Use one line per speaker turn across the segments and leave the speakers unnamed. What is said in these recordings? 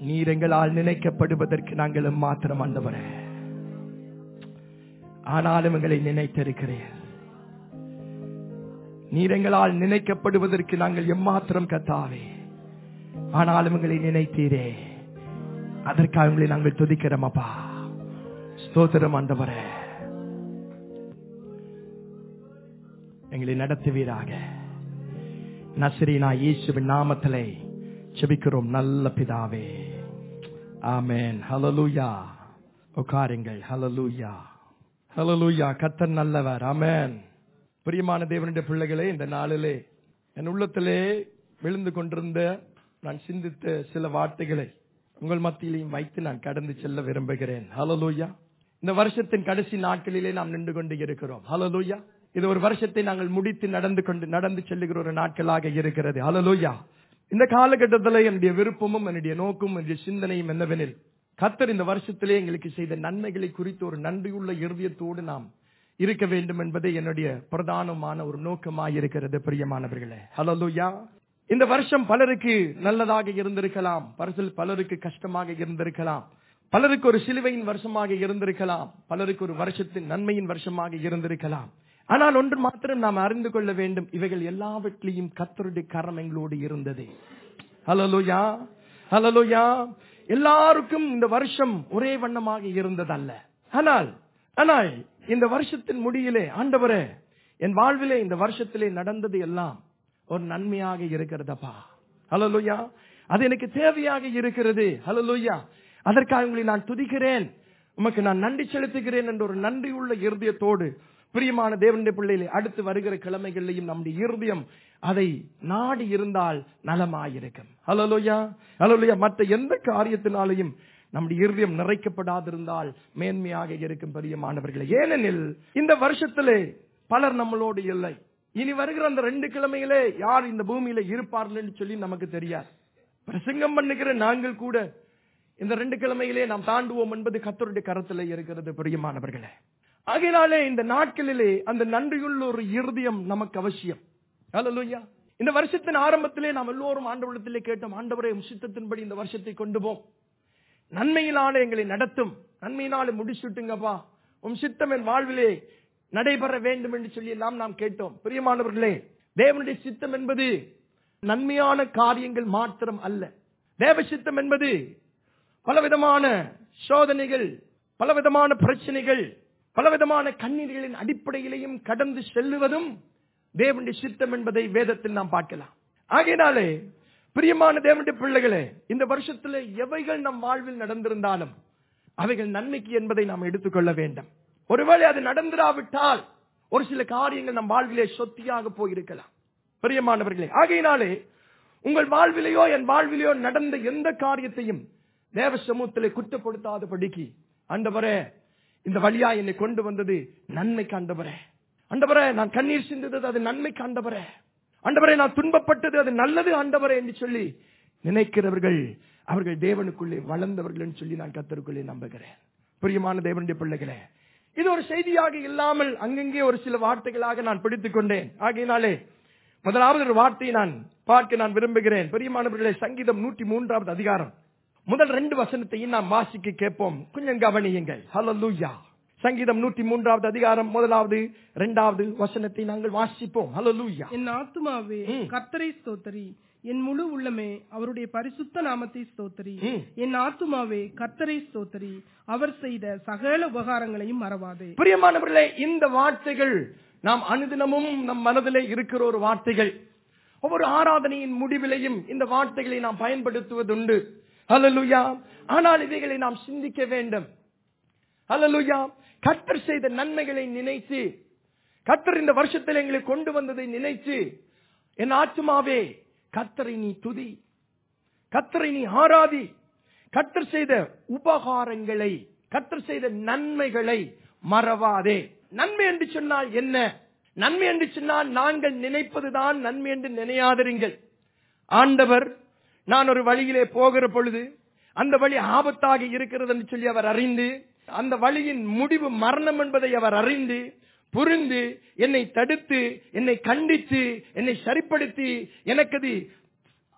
நீர் எங்களால் நினைக்கப்படுவதற்கு நாங்கள் மாத்திரம் ஆண்டவரே ஆனாலும் எங்களை நினைத்திருக்கிறேன் நீர் எங்களால் நினைக்கப்படுவதற்கு நாங்கள் எம்மாத்திரம் கத்தாவே ஆனாலும் எங்களை நினைத்தீரே அதற்காக உங்களை நாங்கள் துதிக்கிறோம் அப்பா ஸ்தோத்திரம் ஆண்டவரே எங்களை நடத்துவீராக நசரீனா இயேசுவின் நாமத்திலே செபிக்கிறோம் நல்ல பிதாவே ஆமென் ஹalleluya உட்காருங்கள் ஹalleluya ஹalleluya கர்த்தர் நல்லவர் ஆமென் பிரியமான தேவனுடைய பிள்ளைகளே இந்த நாளிலே என் உள்ளத்திலே விழுந்து கொண்டிருந்த நான் சிந்தித்த சில வார்த்தைகளை உங்கள் மத்தியிலையும் வைத்து நான் கடந்து செல்ல விரும்புகிறேன் ஹalleluya இந்த வருஷத்தின் கடைசி நாட்களிலே நாம் நின்று கொண்டு இருக்கிறோம் ஹalleluya இது ஒரு வருஷத்தை நாங்கள் முடித்து நடந்து கொண்டு நடந்து செல்லுகிற ஒரு நாட்களாக இருக்கிறது ஹalleluya இந்த காலகட்டத்தில் என்னுடைய விருப்பமும் என்னுடைய நோக்கும் என்னுடைய சிந்தனையும் என்னவெனில் கத்தர் இந்த வருஷத்திலே எங்களுக்கு செய்த நன்மைகளை குறித்து ஒரு நன்றியுள்ள இருதயத்தோடு நாம் இருக்க வேண்டும் என்பதே என்னுடைய பிரதானமான ஒரு நோக்கமாக இருக்கிறது பிரியமானவர்களே ஹalleluya இந்த வருஷம் பலருக்கு நல்லதாக இருந்திருக்கலாம் பரிசில் பலருக்கு கஷ்டமாக இருந்திருக்கலாம் பலருக்கு ஒரு சிலுவையின் வருஷமாக இருந்திருக்கலாம் பலருக்கு ஒரு வருஷத்தின் நன்மையின் வருஷமாக இருந்திருக்கலாம் ஆனால் ஒன்று மாத்திரம் நாம் அறிந்து கொள்ள வேண்டும் இவைகள் எல்லாவற்றிலையும் கத்தருடைய கரம் எங்களோடு இருந்தது ஹலலோயா ஹலலோயா எல்லாருக்கும் இந்த வருஷம் ஒரே வண்ணமாக இருந்ததல்ல ஆனால் ஆனால் இந்த வருஷத்தின் முடியிலே ஆண்டவரே என் வாழ்விலே இந்த வருஷத்திலே நடந்தது எல்லாம் ஒரு நன்மையாக இருக்கிறதப்பா ஹலலோயா அது எனக்கு தேவையாக இருக்கிறது ஹலலோயா அதற்காக உங்களை நான் துதிக்கிறேன் உமக்கு நான் நன்றி செலுத்துகிறேன் என்ற ஒரு நன்றியுள்ள இருதயத்தோடு பிரியமான தேவனுடைய பிள்ளைகளை அடுத்து வருகிற கிழமைகளிலையும் நம்முடைய இருதயம் அதை நாடி இருந்தால் நலமாயிருக்கும் ஹலோலோயா ஹலோலோயா மற்ற எந்த காரியத்தினாலையும் நம்முடைய இருதயம் நிறைக்கப்படாதிருந்தால் மேன்மையாக இருக்கும் பிரியமானவர்களே ஏனெனில் இந்த வருஷத்திலே பலர் நம்மளோடு இல்லை இனி வருகிற அந்த ரெண்டு கிழமையிலே யார் இந்த பூமியில இருப்பார்கள் என்று சொல்லி நமக்கு தெரியாது பிரசங்கம் பண்ணுகிற நாங்கள் கூட இந்த ரெண்டு கிழமையிலே நாம் தாண்டுவோம் என்பது கத்தருடைய கரத்திலே இருக்கிறது பிரியமானவர்களே ஆகையினாலே இந்த நாட்களிலே அந்த நன்றியுள்ள ஒரு இருதயம் நமக்கு அவசியம் ஹalleluya இந்த வருஷத்தின் ஆரம்பத்திலே நாம் எல்லோரும் ஆண்டவரிடத்திலே கேட்டோம் ஆண்டவரே உம் சித்தத்தின்படி இந்த வருஷத்தை கொண்டு போம் நன்மையினாலே எங்களை நடத்தும் நன்மையினாலே முடிச்சுட்டுங்கப்பா உம் சித்தம் என் வாழ்விலே நடைபெற வேண்டும் என்று சொல்லி எல்லாம் நாம் கேட்டோம் பிரியமானவர்களே தேவனுடைய சித்தம் என்பது நன்மையான காரியங்கள் மாத்திரம் அல்ல தேவ சித்தம் என்பது பலவிதமான சோதனைகள் பலவிதமான பிரச்சனைகள் பலவிதமான கண்ணீர்களின் அடிப்படையிலையும் கடந்து செல்லுவதும் தேவனுடைய சித்தம் என்பதை வேதத்தில் நாம் பார்க்கலாம் ஆகையினாலே பிரியமான தேவனுடைய பிள்ளைகளே இந்த வருஷத்துல எவைகள் நம் வாழ்வில் நடந்திருந்தாலும் அவைகள் நன்மைக்கு என்பதை நாம் எடுத்துக்கொள்ள வேண்டும் ஒருவேளை அது நடந்திராவிட்டால் ஒரு சில காரியங்கள் நம் வாழ்விலே சொத்தியாக போயிருக்கலாம் பிரியமானவர்களே ஆகையினாலே உங்கள் வாழ்விலேயோ என் வாழ்விலேயோ நடந்த எந்த காரியத்தையும் தேவ சமூகத்திலே குற்றப்படுத்தாதபடிக்கு ஆண்டவரே இந்த வழியா என்னை கொண்டு வந்தது நன்மை காண்டவரே ஆண்டவரே நான் கண்ணீர் சிந்தது அது நன்மை காண்டவரே ஆண்டவரே நான் துன்பப்பட்டது அது நல்லது ஆண்டவரே என்று சொல்லி நினைக்கிறவர்கள் அவர்கள் தேவனுக்குள்ளே வளர்ந்தவர்கள் என்று சொல்லி நான் கத்தருக்குள்ளே நம்புகிறேன் பிரியமான தேவனுடைய பிள்ளைகளே இது ஒரு செய்தியாக இல்லாமல் அங்கங்கே ஒரு சில வார்த்தைகளாக நான் பிடித்துக் கொண்டேன் ஆகையினாலே முதலாவது ஒரு வார்த்தையை நான் பார்க்க நான் விரும்புகிறேன் பிரியமானவர்களே சங்கீதம் நூற்றி மூன்றாவது அதிகாரம் முதல் ரெண்டு வசனத்தையும் நாம் வாசிக்க கேட்போம் கொஞ்சம் கவனியுங்கள் ஹalleluya சங்கீதம் நூற்றி மூன்றாவது அதிகாரம் முதலாவது இரண்டாவது வசனத்தை நாங்கள் வாசிப்போம் ஹalleluya
என் ஆத்துமாவே
ம்.
கர்த்தரை ஸ்தோத்தரி என் முழு உள்ளமே அவருடைய பரிசுத்த நாமத்தை ஸ்தோத்தரி
ம்.
என் ஆத்துமாவே கர்த்தரை ஸ்தோத்தரி அவர் செய்த சகல உபகாரங்களையும் மறவாதே
பிரியமானவர்களே இந்த வார்த்தைகள் நாம் அனுதினமும் நம் மனதிலே இருக்கிற ஒரு வார்த்தைகள் ஒவ்வொரு ஆராதனையின் முடிவிலையும் இந்த வார்த்தைகளை நாம் பயன்படுத்துவதுண்டு ஹalleluya ஆனால் இவைகளை நாம் சிந்திக்க வேண்டும் ஹalleluya கர்த்தர் செய்த நன்மைகளை நினைத்து கர்த்தர் இந்த வருஷத்தில் எங்களை கொண்டு வந்ததை நினைத்து என் ஆத்துமாவே கர்த்தரை நீ துதி கர்த்தரை நீ ஆராதி கர்த்தர் செய்த உபகாரங்களை கர்த்தர் செய்த நன்மைகளை மறவாதே நன்மை என்று சொன்னால் என்ன நன்மை என்று சொன்னால் நாங்கள் நினைப்பதுதான் நன்மை என்று நினையாதிருங்கள் ஆண்டவர் நான் ஒரு வழியிலே போகிற பொழுது அந்த வழி ஆபத்தாக இருக்கிறது என்று சொல்லி அவர் அறிந்து அந்த வழியின் முடிவு மரணம் என்பதை அவர் அறிந்து புரிந்து என்னை தடுத்து என்னை கண்டித்து என்னை சரிப்படுத்தி எனக்கு அது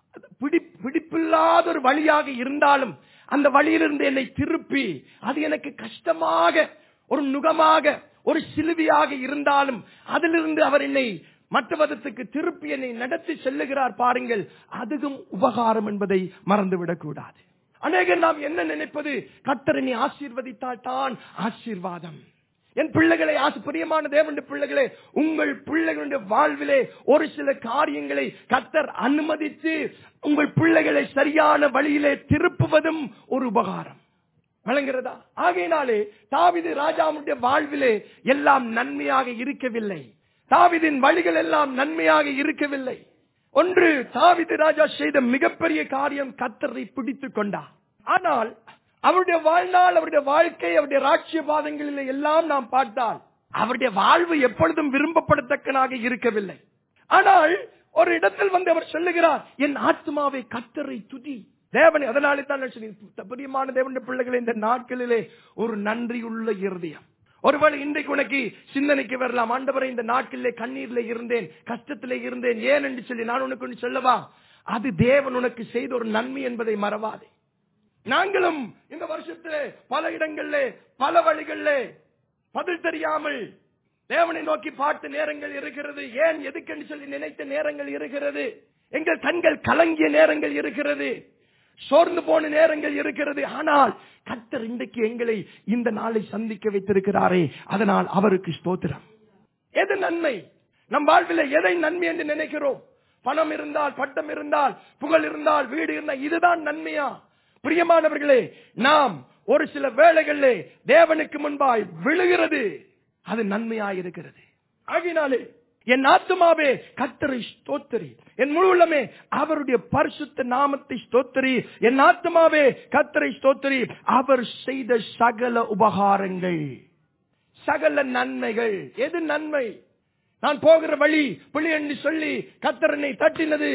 பிடி பிடிப்பில்லாத ஒரு வழியாக இருந்தாலும் அந்த வழியிலிருந்து என்னை திருப்பி அது எனக்கு கஷ்டமாக ஒரு நுகமாக ஒரு சிலுவியாக இருந்தாலும் அதிலிருந்து அவர் என்னை மற்ற மதத்துக்கு திருப்பி என்னை நடத்தி செல்லுகிறார் பாருங்கள் அதுவும் உபகாரம் என்பதை மறந்துவிடக் கூடாது அநேகர் நாம் என்ன நினைப்பது கத்தரனை ஆசீர்வதித்தால் தான் ஆசீர்வாதம் என் பிள்ளைகளை ஆசை பிரியமான தேவனுடைய பிள்ளைகளே உங்கள் பிள்ளைகளுடைய வாழ்விலே ஒரு சில காரியங்களை கத்தர் அனுமதித்து உங்கள் பிள்ளைகளை சரியான வழியிலே திருப்புவதும் ஒரு உபகாரம் வழங்குகிறதா ஆகையினாலே தாவிது ராஜாவுடைய வாழ்விலே எல்லாம் நன்மையாக இருக்கவில்லை தாவிதின் வழிகள் எல்லாம் நன்மையாக இருக்கவில்லை ஒன்று தாவிது ராஜா செய்த மிகப்பெரிய காரியம் கத்தரை பிடித்துக் கொண்டார் ஆனால் அவருடைய வாழ்நாள் அவருடைய வாழ்க்கை அவருடைய ராட்சிய பாதங்களில் எல்லாம் நாம் பார்த்தால் அவருடைய வாழ்வு எப்பொழுதும் விரும்பப்படத்தக்கனாக இருக்கவில்லை ஆனால் ஒரு இடத்தில் வந்து அவர் சொல்லுகிறார் என் ஆத்மாவை கத்தரை துதி தேவனை அதனாலே தான் நான் சொன்னேன், பிரியமான தேவனுடைய பிள்ளைகளை இந்த நாட்களிலே ஒரு நன்றியுள்ள இருதயம் ஒருவேளை இன்றைக்கு உனக்கு சிந்தனைக்கு வரலாம் ஆண்டவரை இந்த நாட்களிலே கண்ணீரிலே இருந்தேன் கஷ்டத்திலே இருந்தேன் ஏன் என்று சொல்லி நான் உனக்கு ஒன்று சொல்லவா அது தேவன் உனக்கு செய்த ஒரு நன்மை என்பதை மறவாதே நாங்களும் இந்த வருஷத்திலே பல இடங்களிலே பல வழிகளிலே பதில் தெரியாமல் தேவனை நோக்கி பார்த்த நேரங்கள் இருக்கிறது ஏன் எதுக்கென்று சொல்லி நினைத்த நேரங்கள் இருக்கிறது எங்கள் கண்கள் கலங்கிய நேரங்கள் இருக்கிறது சோர்ந்து போன நேரங்கள் இருக்கிறது ஆனால் கத்தர் இன்றைக்கு எங்களை இந்த நாளை சந்திக்க வைத்திருக்கிறாரே அதனால் அவருக்கு ஸ்தோத்திரம் எது நன்மை நம் வாழ்வில் எதை நன்மை என்று நினைக்கிறோம் பணம் இருந்தால் பட்டம் இருந்தால் புகழ் இருந்தால் வீடு இருந்தால் இதுதான் நன்மையா பிரியமானவர்களே நாம் ஒரு சில வேளைகளிலே தேவனுக்கு முன்பாய் விழுகிறது அது நன்மையாய் இருக்கிறது ஆகினாலே என் ஆத்துமாவே கத்தரை ஸ்தோத்தரி என் முழு உள்ளமே அவருடைய பரிசுத்த நாமத்தை ஸ்தோத்தரி என் ஆத்துமாவே கத்தரை ஸ்தோத்தரி அவர் செய்த சகல உபகாரங்கள் சகல நன்மைகள் எது நன்மை நான் போகிற வழி புள்ளி என்று சொல்லி கத்தரனை தட்டினது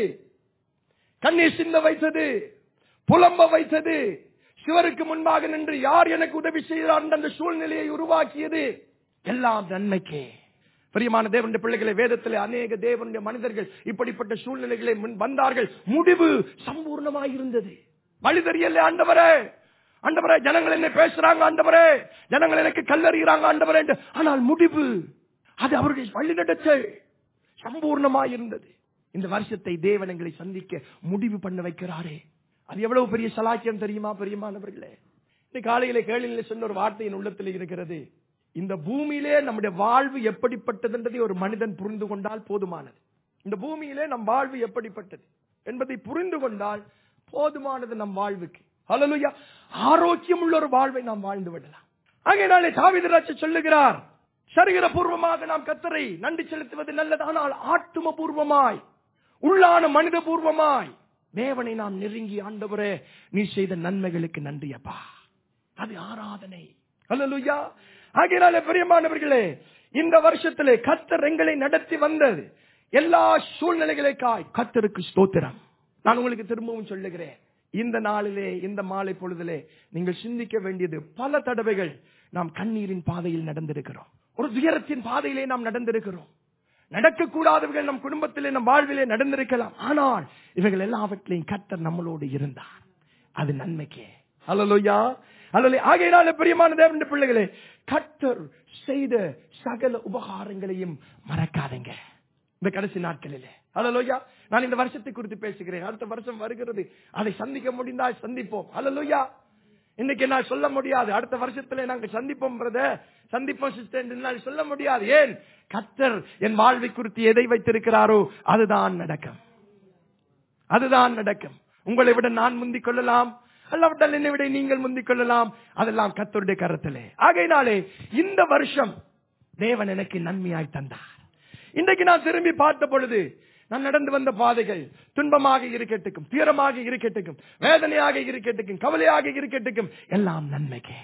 கண்ணீர் சிந்த வைத்தது புலம்ப வைத்தது சிவருக்கு முன்பாக நின்று யார் எனக்கு உதவி செய்கிறார் என்ற அந்த சூழ்நிலையை உருவாக்கியது எல்லாம் நன்மைக்கே பிரியமான தேவனுடைய பிள்ளைகளை வேதத்திலே அநேக தேவனுடைய மனிதர்கள் இப்படிப்பட்ட சூழ்நிலைகளை முன் வந்தார்கள் முடிவு சம்பூர்ணமாயிருந்தது வழி தெரியல ஆண்டவரே ஆண்டவரே ஜனங்கள் என்ன பேசுறாங்க ஆண்டவரே ஜனங்கள் எனக்கு கல்லறிகிறாங்க ஆண்டவரே என்று. ஆனால் முடிவு அது அவருடைய வழிநடத்தல் சம்பூர்ணமாயிருந்தது இந்த வருஷத்தை தேவன் எங்களை சந்திக்க முடிவு பண்ண வைக்கிறாரே அது எவ்வளவு பெரிய சலாக்கியம் தெரியுமா பெரியமானவர்களே இந்த காலையில கேளில சொன்ன ஒரு வார்த்தை என் உள்ளத்தில் இருக்கிறது இந்த பூமியிலே நம்முடைய வாழ்வு எப்படிப்பட்டது என்பதை ஒரு மனிதன் புரிந்து கொண்டால் போதுமானது இந்த பூமியிலே நம் வாழ்வு எப்படிப்பட்டது என்பதை புரிந்து கொண்டால் போதுமானது நம் வாழ்வுக்கு ஹalleluya ஆரோக்கியம் உள்ள ஒரு வாழ்வை நாம் வாழ்ந்து விடலாம் ஆகையினாலே தாவீது சொல்லுகிறார் சரீர பூர்வமாக நாம் கத்தரை நன்றி செலுத்துவது நல்லது ஆனால் ஆத்தும பூர்வமாய் உள்ளான மனித பூர்வமாய் தேவனை நாம் நெருங்கி ஆண்டவரே நீ செய்த நன்மைகளுக்கு நன்றி அப்பா அது ஆராதனை அல்லலுயா ஆகையினாலே பிரியமானவர்களே இந்த வருஷத்திலே கத்தர் எங்களை நடத்தி வந்தது எல்லா சூழ்நிலைகளுக்காய் கத்தருக்கு ஸ்தோத்திரம் நான் உங்களுக்கு திரும்பவும் சொல்லுகிறேன் இந்த நாளிலே இந்த மாலை பொழுதிலே நீங்கள் சிந்திக்க வேண்டியது பல தடவைகள் நாம் கண்ணீரின் பாதையில் நடந்திருக்கிறோம் ஒரு துயரத்தின் பாதையிலே நாம் நடந்திருக்கிறோம் நடக்கக்கூடாதவர்கள் நம் குடும்பத்திலே நம் வாழ்விலே நடந்திருக்கலாம் ஆனால் இவைகள் எல்லாவற்றையும் கத்தர் நம்மளோடு இருந்தார் அது நன்மைக்கே அல்லலோயா அல்லலே ஆகையினால பிரியமான தேவனுடைய பிள்ளைகளே கத்தர் செய்த சகல உபகாரங்களையும் மறக்காதீங்க இந்த கடைசி நாட்களிலே அல்லலோயா நான் இந்த வருஷத்தை குறித்து பேசுகிறேன் அடுத்த வருஷம் வருகிறது அதை சந்திக்க முடிந்தால் சந்திப்போம் அல்லலோயா இன்னைக்கு நான் சொல்ல முடியாது அடுத்த வருஷத்துல நாங்க சந்திப்போம் பிரதர் சந்திப்போம் சிஸ்டர் என்னால் சொல்ல முடியாது ஏன் கத்தர் என் வாழ்வை குறித்து எதை வைத்திருக்கிறாரோ அதுதான் நடக்கும் அதுதான் நடக்கும் உங்களை விட நான் முந்திக் கொள்ளலாம் அல்லாவிட்டால் என்னை விட நீங்கள் முந்திக் கொள்ளலாம் அதெல்லாம் கத்தருடைய கரத்திலே ஆகையினாலே இந்த வருஷம் தேவன் எனக்கு நன்மையாய் தந்தார் இன்றைக்கு நான் திரும்பி பார்த்த பொழுது நான் நடந்து வந்த பாதைகள் துன்பமாக இருக்கட்டுக்கும் தீரமாக இருக்கட்டுக்கும் வேதனையாக இருக்கட்டுக்கும் கவலையாக இருக்கட்டுக்கும் எல்லாம் நன்மைக்கே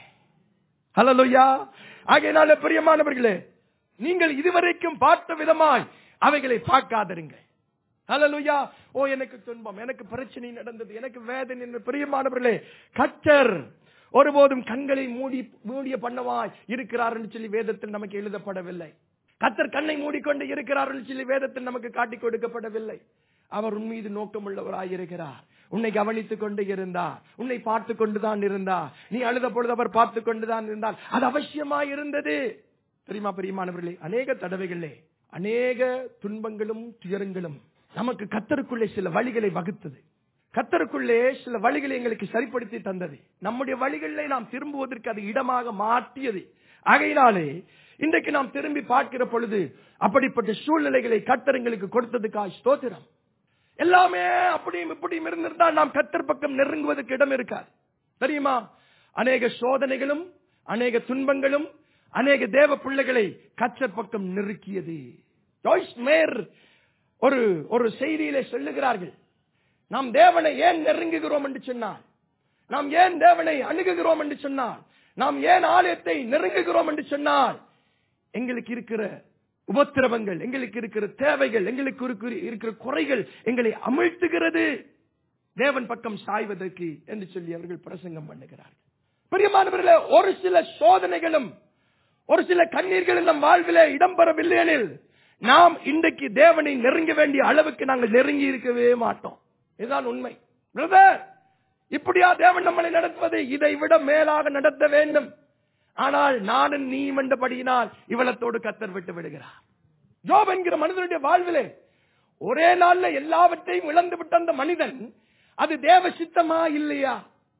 ஹலலுயா ஆகையினால பிரியமானவர்களே நீங்கள் இதுவரைக்கும் பார்த்த விதமாய் அவைகளை பார்க்காதிருங்கள் ஹalleluya ஓ எனக்கு துன்பம் எனக்கு பிரச்சனை நடந்தது எனக்கு வேதனை என்று பிரியமானவர்களே கத்தர் ஒருபோதும் கண்களை மூடி மூடிய பண்ணவாய் இருக்கிறார் என்று சொல்லி வேதத்தில் நமக்கு எழுதப்படவில்லை கத்தர் கண்ணை மூடிக்கொண்டு இருக்கிறார் என்று சொல்லி வேதத்தில் நமக்கு காட்டிக் கொடுக்கப்படவில்லை அவர் உன் மீது நோக்கமுள்ளவராயிருக்கிறார் உன்னை கவனித்துக் கொண்டு இருந்தார் உன்னை பார்த்து கொண்டுதான் இருந்தார் நீ அழுத பொழுது அவர் பார்த்து கொண்டுதான் இருந்தார் அது அவசியமா இருந்தது தெரியுமா பெரியமானவர்களே அநேக தடவைகளே அநேக துன்பங்களும் துயரங்களும் நமக்கு கத்தருக்குள்ளே சில வழிகளை வகுத்தது கத்தருக்குள்ளே சில வழிகளை எங்களுக்கு சரிப்படுத்தி தந்தது நம்முடைய வழிகளிலே நாம் திரும்புவதற்கு அது இடமாக மாற்றியது ஆகையினாலே இன்றைக்கு நாம் திரும்பி பார்க்கிற பொழுது அப்படிப்பட்ட சூழ்நிலைகளை கத்தரங்களுக்கு கொடுத்ததுக்காக ஸ்தோத்திரம் எல்லாமே அப்படியும் இப்படியும் இருந்திருந்தால் நாம் கத்தர் பக்கம் நெருங்குவதற்கு இடம் இருக்காது தெரியுமா அநேக சோதனைகளும் அநேக துன்பங்களும் அநேக தேவ பிள்ளைகளை கத்தர் பக்கம் நெருக்கியது ஜாய்ஸ் மேயர் ஒரு ஒரு செய்தியிலே சொல்லுகிறார்கள் நாம் தேவனை ஏன் நெருங்குகிறோம் என்று சொன்னால் நாம் ஏன் தேவனை அணுகுகிறோம் என்று சொன்னால் நாம் ஏன் ஆலயத்தை நெருங்குகிறோம் என்று சொன்னால் எங்களுக்கு இருக்கிற உபத்திரவங்கள் எங்களுக்கு இருக்கிற தேவைகள் எங்களுக்கு இருக்கிற- இருக்கிற குறைகள் எங்களை அமிழ்த்துகிறது தேவன் பக்கம் சாய்வதற்கு என்று சொல்லி அவர்கள் பிரசங்கம் பண்ணுகிறார்கள் பிரியமானவர்களே ஒரு சில சோதனைகளும் ஒரு சில கண்ணீர்களும் நம் வாழ்விலே இடம்பெறவில்லை எனில் நாம் இன்றைக்கு தேவனை நெருங்க வேண்டிய அளவுக்கு நாங்கள் நெருங்கி இருக்கவே மாட்டோம் இதுதான் உண்மை பிரதர் இப்படியா தேவன் நம்மளை நடத்துவது இதை விட மேலாக நடத்த வேண்டும் ஆனால் நானும் நீ என்றபடியினால் இவளத்தோடு கத்தர் விட்டு விடுகிறார் ஜோப் என்கிற மனிதனுடைய வாழ்விலே ஒரே நாள்ல எல்லாவற்றையும் இழந்து விட்ட அந்த மனிதன் அது தேவ சித்தமா இல்லையா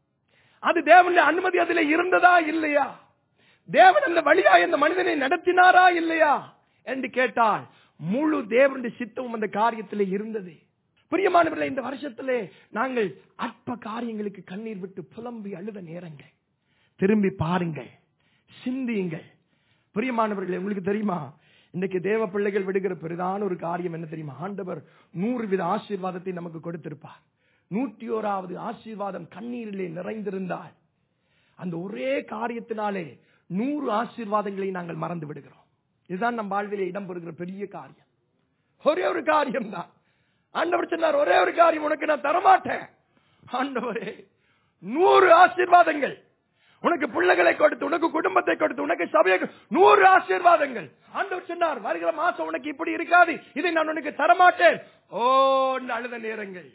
அது தேவனுடைய அனுமதி அதிலே இருந்ததா இல்லையா தேவன் அந்த வழியா இந்த மனிதனை நடத்தினாரா இல்லையா என்று கேட்டால் முழு தேவனுடைய சித்தமும் அந்த காரியத்திலே இருந்தது பிரியமானவர்களே இந்த வருஷத்திலே நாங்கள் அற்ப காரியங்களுக்கு கண்ணீர் விட்டு புலம்பி அழுத நேரங்கள் திரும்பி பாருங்கள் சிந்தியுங்கள் பிரியமானவர்களே உங்களுக்கு தெரியுமா இன்னைக்கு தேவ பிள்ளைகள் விடுகிற பெரிதான ஒரு காரியம் என்ன தெரியுமா ஆண்டவர் நூறு வித ஆசீர்வாதத்தை நமக்கு கொடுத்திருப்பார் நூற்றி ஓராவது ஆசீர்வாதம் கண்ணீரிலே நிறைந்திருந்தால் அந்த ஒரே காரியத்தினாலே நூறு ஆசீர்வாதங்களை நாங்கள் மறந்து விடுகிறோம் இதுதான் நம் வாழ்விலே இடம்பெறுகிற பெரிய காரியம் ஒரே ஒரு காரியம் தான் ஆண்டவர் சொன்னார் ஒரே ஒரு காரியம் உனக்கு நான் தரமாட்டேன் ஆண்டவரே நூறு ஆசீர்வாதங்கள் உனக்கு பிள்ளைகளை கொடுத்து உனக்கு குடும்பத்தை கொடுத்து உனக்கு சபையை கொ- நூறு ஆசீர்வாதங்கள் ஆண்டவர் சொன்னார் வருகிற மாசம் உனக்கு இப்படி இருக்காது இதை நான் உனக்கு தரமாட்டேன் ஓ அழுத நேரங்கள்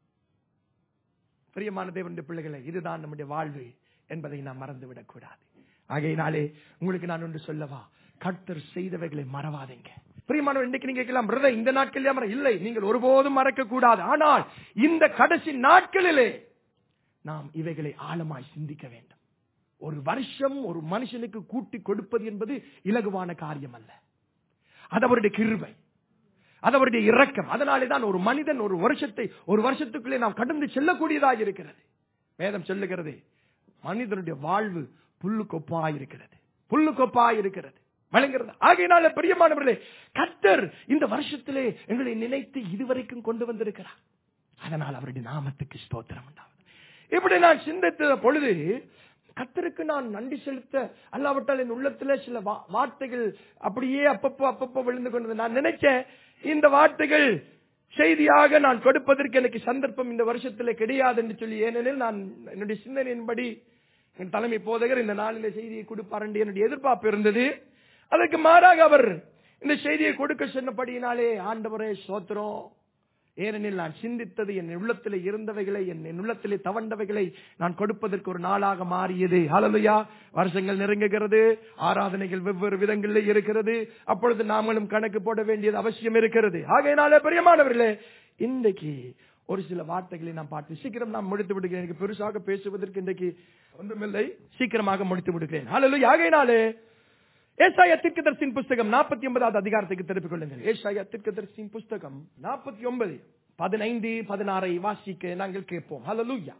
பிரியமான தேவனுடைய பிள்ளைகளை இதுதான் நம்முடைய வாழ்வு என்பதை நாம் மறந்துவிடக் கூடாது ஆகையினாலே உங்களுக்கு நான் ஒன்று சொல்லவா கர்த்தர் செய்தவைகளை மறவாதீங்க பிரியமானவர் இன்னைக்கு நீங்க கேட்கலாம் பிரதர் இந்த நாட்களிலே மற இல்லை நீங்கள் ஒருபோதும் மறக்க கூடாது ஆனால் இந்த கடைசி நாட்களிலே நாம் இவைகளை ஆழமாய் சிந்திக்க வேண்டும் ஒரு வருஷம் ஒரு மனுஷனுக்கு கூட்டி கொடுப்பது என்பது இலகுவான காரியம் அல்ல அது அவருடைய கிருபை அது அவருடைய இரக்கம் அதனாலே தான் ஒரு மனிதன் ஒரு வருஷத்தை ஒரு வருஷத்துக்குள்ளே நாம் கடந்து செல்லக்கூடியதாக இருக்கிறது வேதம் சொல்லுகிறது மனிதனுடைய வாழ்வு புல்லு கொப்பாய் இருக்கிறது புல்லு கொப்பாய் இருக்கிறது வழங்குகிறது ஆகையினால பிரியமானவர்களே கர்த்தர் இந்த வருஷத்திலே எங்களை நினைத்து இதுவரைக்கும் கொண்டு வந்திருக்கிறார் அதனால் அவருடைய நாமத்துக்கு ஸ்தோத்திரம் உண்டாவது இப்படி நான் சிந்தித்த பொழுது கர்த்தருக்கு நான் நன்றி செலுத்த அல்லாவிட்டால் என் உள்ளத்துல சில வா- வார்த்தைகள் அப்படியே அப்பப்போ அப்பப்போ விழுந்து கொண்டது நான் நினைச்சேன் இந்த வார்த்தைகள் செய்தியாக நான் கொடுப்பதற்கு எனக்கு சந்தர்ப்பம் இந்த வருஷத்துல கிடையாது என்று சொல்லி ஏனெனில் நான் என்னுடைய சிந்தனையின்படி என் தலைமை போதகர் இந்த நாளிலே செய்தியை கொடுப்பார் என்று என்னுடைய எதிர்பார்ப்பு இருந்தது அதற்கு மாறாக அவர் இந்த செய்தியை கொடுக்க சொன்னபடியினாலே ஆண்டவரே சோத்திரம் ஏனெனில் நான் சிந்தித்தது என் உள்ளத்திலே இருந்தவைகளை என் என் உள்ளத்திலே தவண்டவைகளை நான் கொடுப்பதற்கு ஒரு நாளாக மாறியது ஹalleluya வருஷங்கள் நெருங்குகிறது ஆராதனைகள் வெவ்வேறு விதங்களில் இருக்கிறது அப்பொழுது நாமளும் கணக்கு போட வேண்டியது அவசியம் இருக்கிறது ஆகையினாலே பிரியமானவர்களே இன்றைக்கு ஒரு சில வார்த்தைகளை நான் பார்த்து சீக்கிரம் நான் முடித்து விடுகிறேன் எனக்கு பெருசாக பேசுவதற்கு இன்றைக்கு ஒன்றுமில்லை சீக்கிரமாக முடித்து விடுகிறேன் ஹalleluya ஆகையினாலே ஏசாயா தீர்க்கதரிசியின் புஸ்தகம் நாற்பத்தி ஒன்பதாவது அதிகாரத்துக்கு திருப்பிக் கொள்ளுங்கள் ஏசாயா தீர்க்கதரிசியின் புஸ்தகம் நாற்பத்தி ஒன்பது பதினைந்து பதினாறை வாசிக்க நாங்கள் கேட்போம் ஹalleluya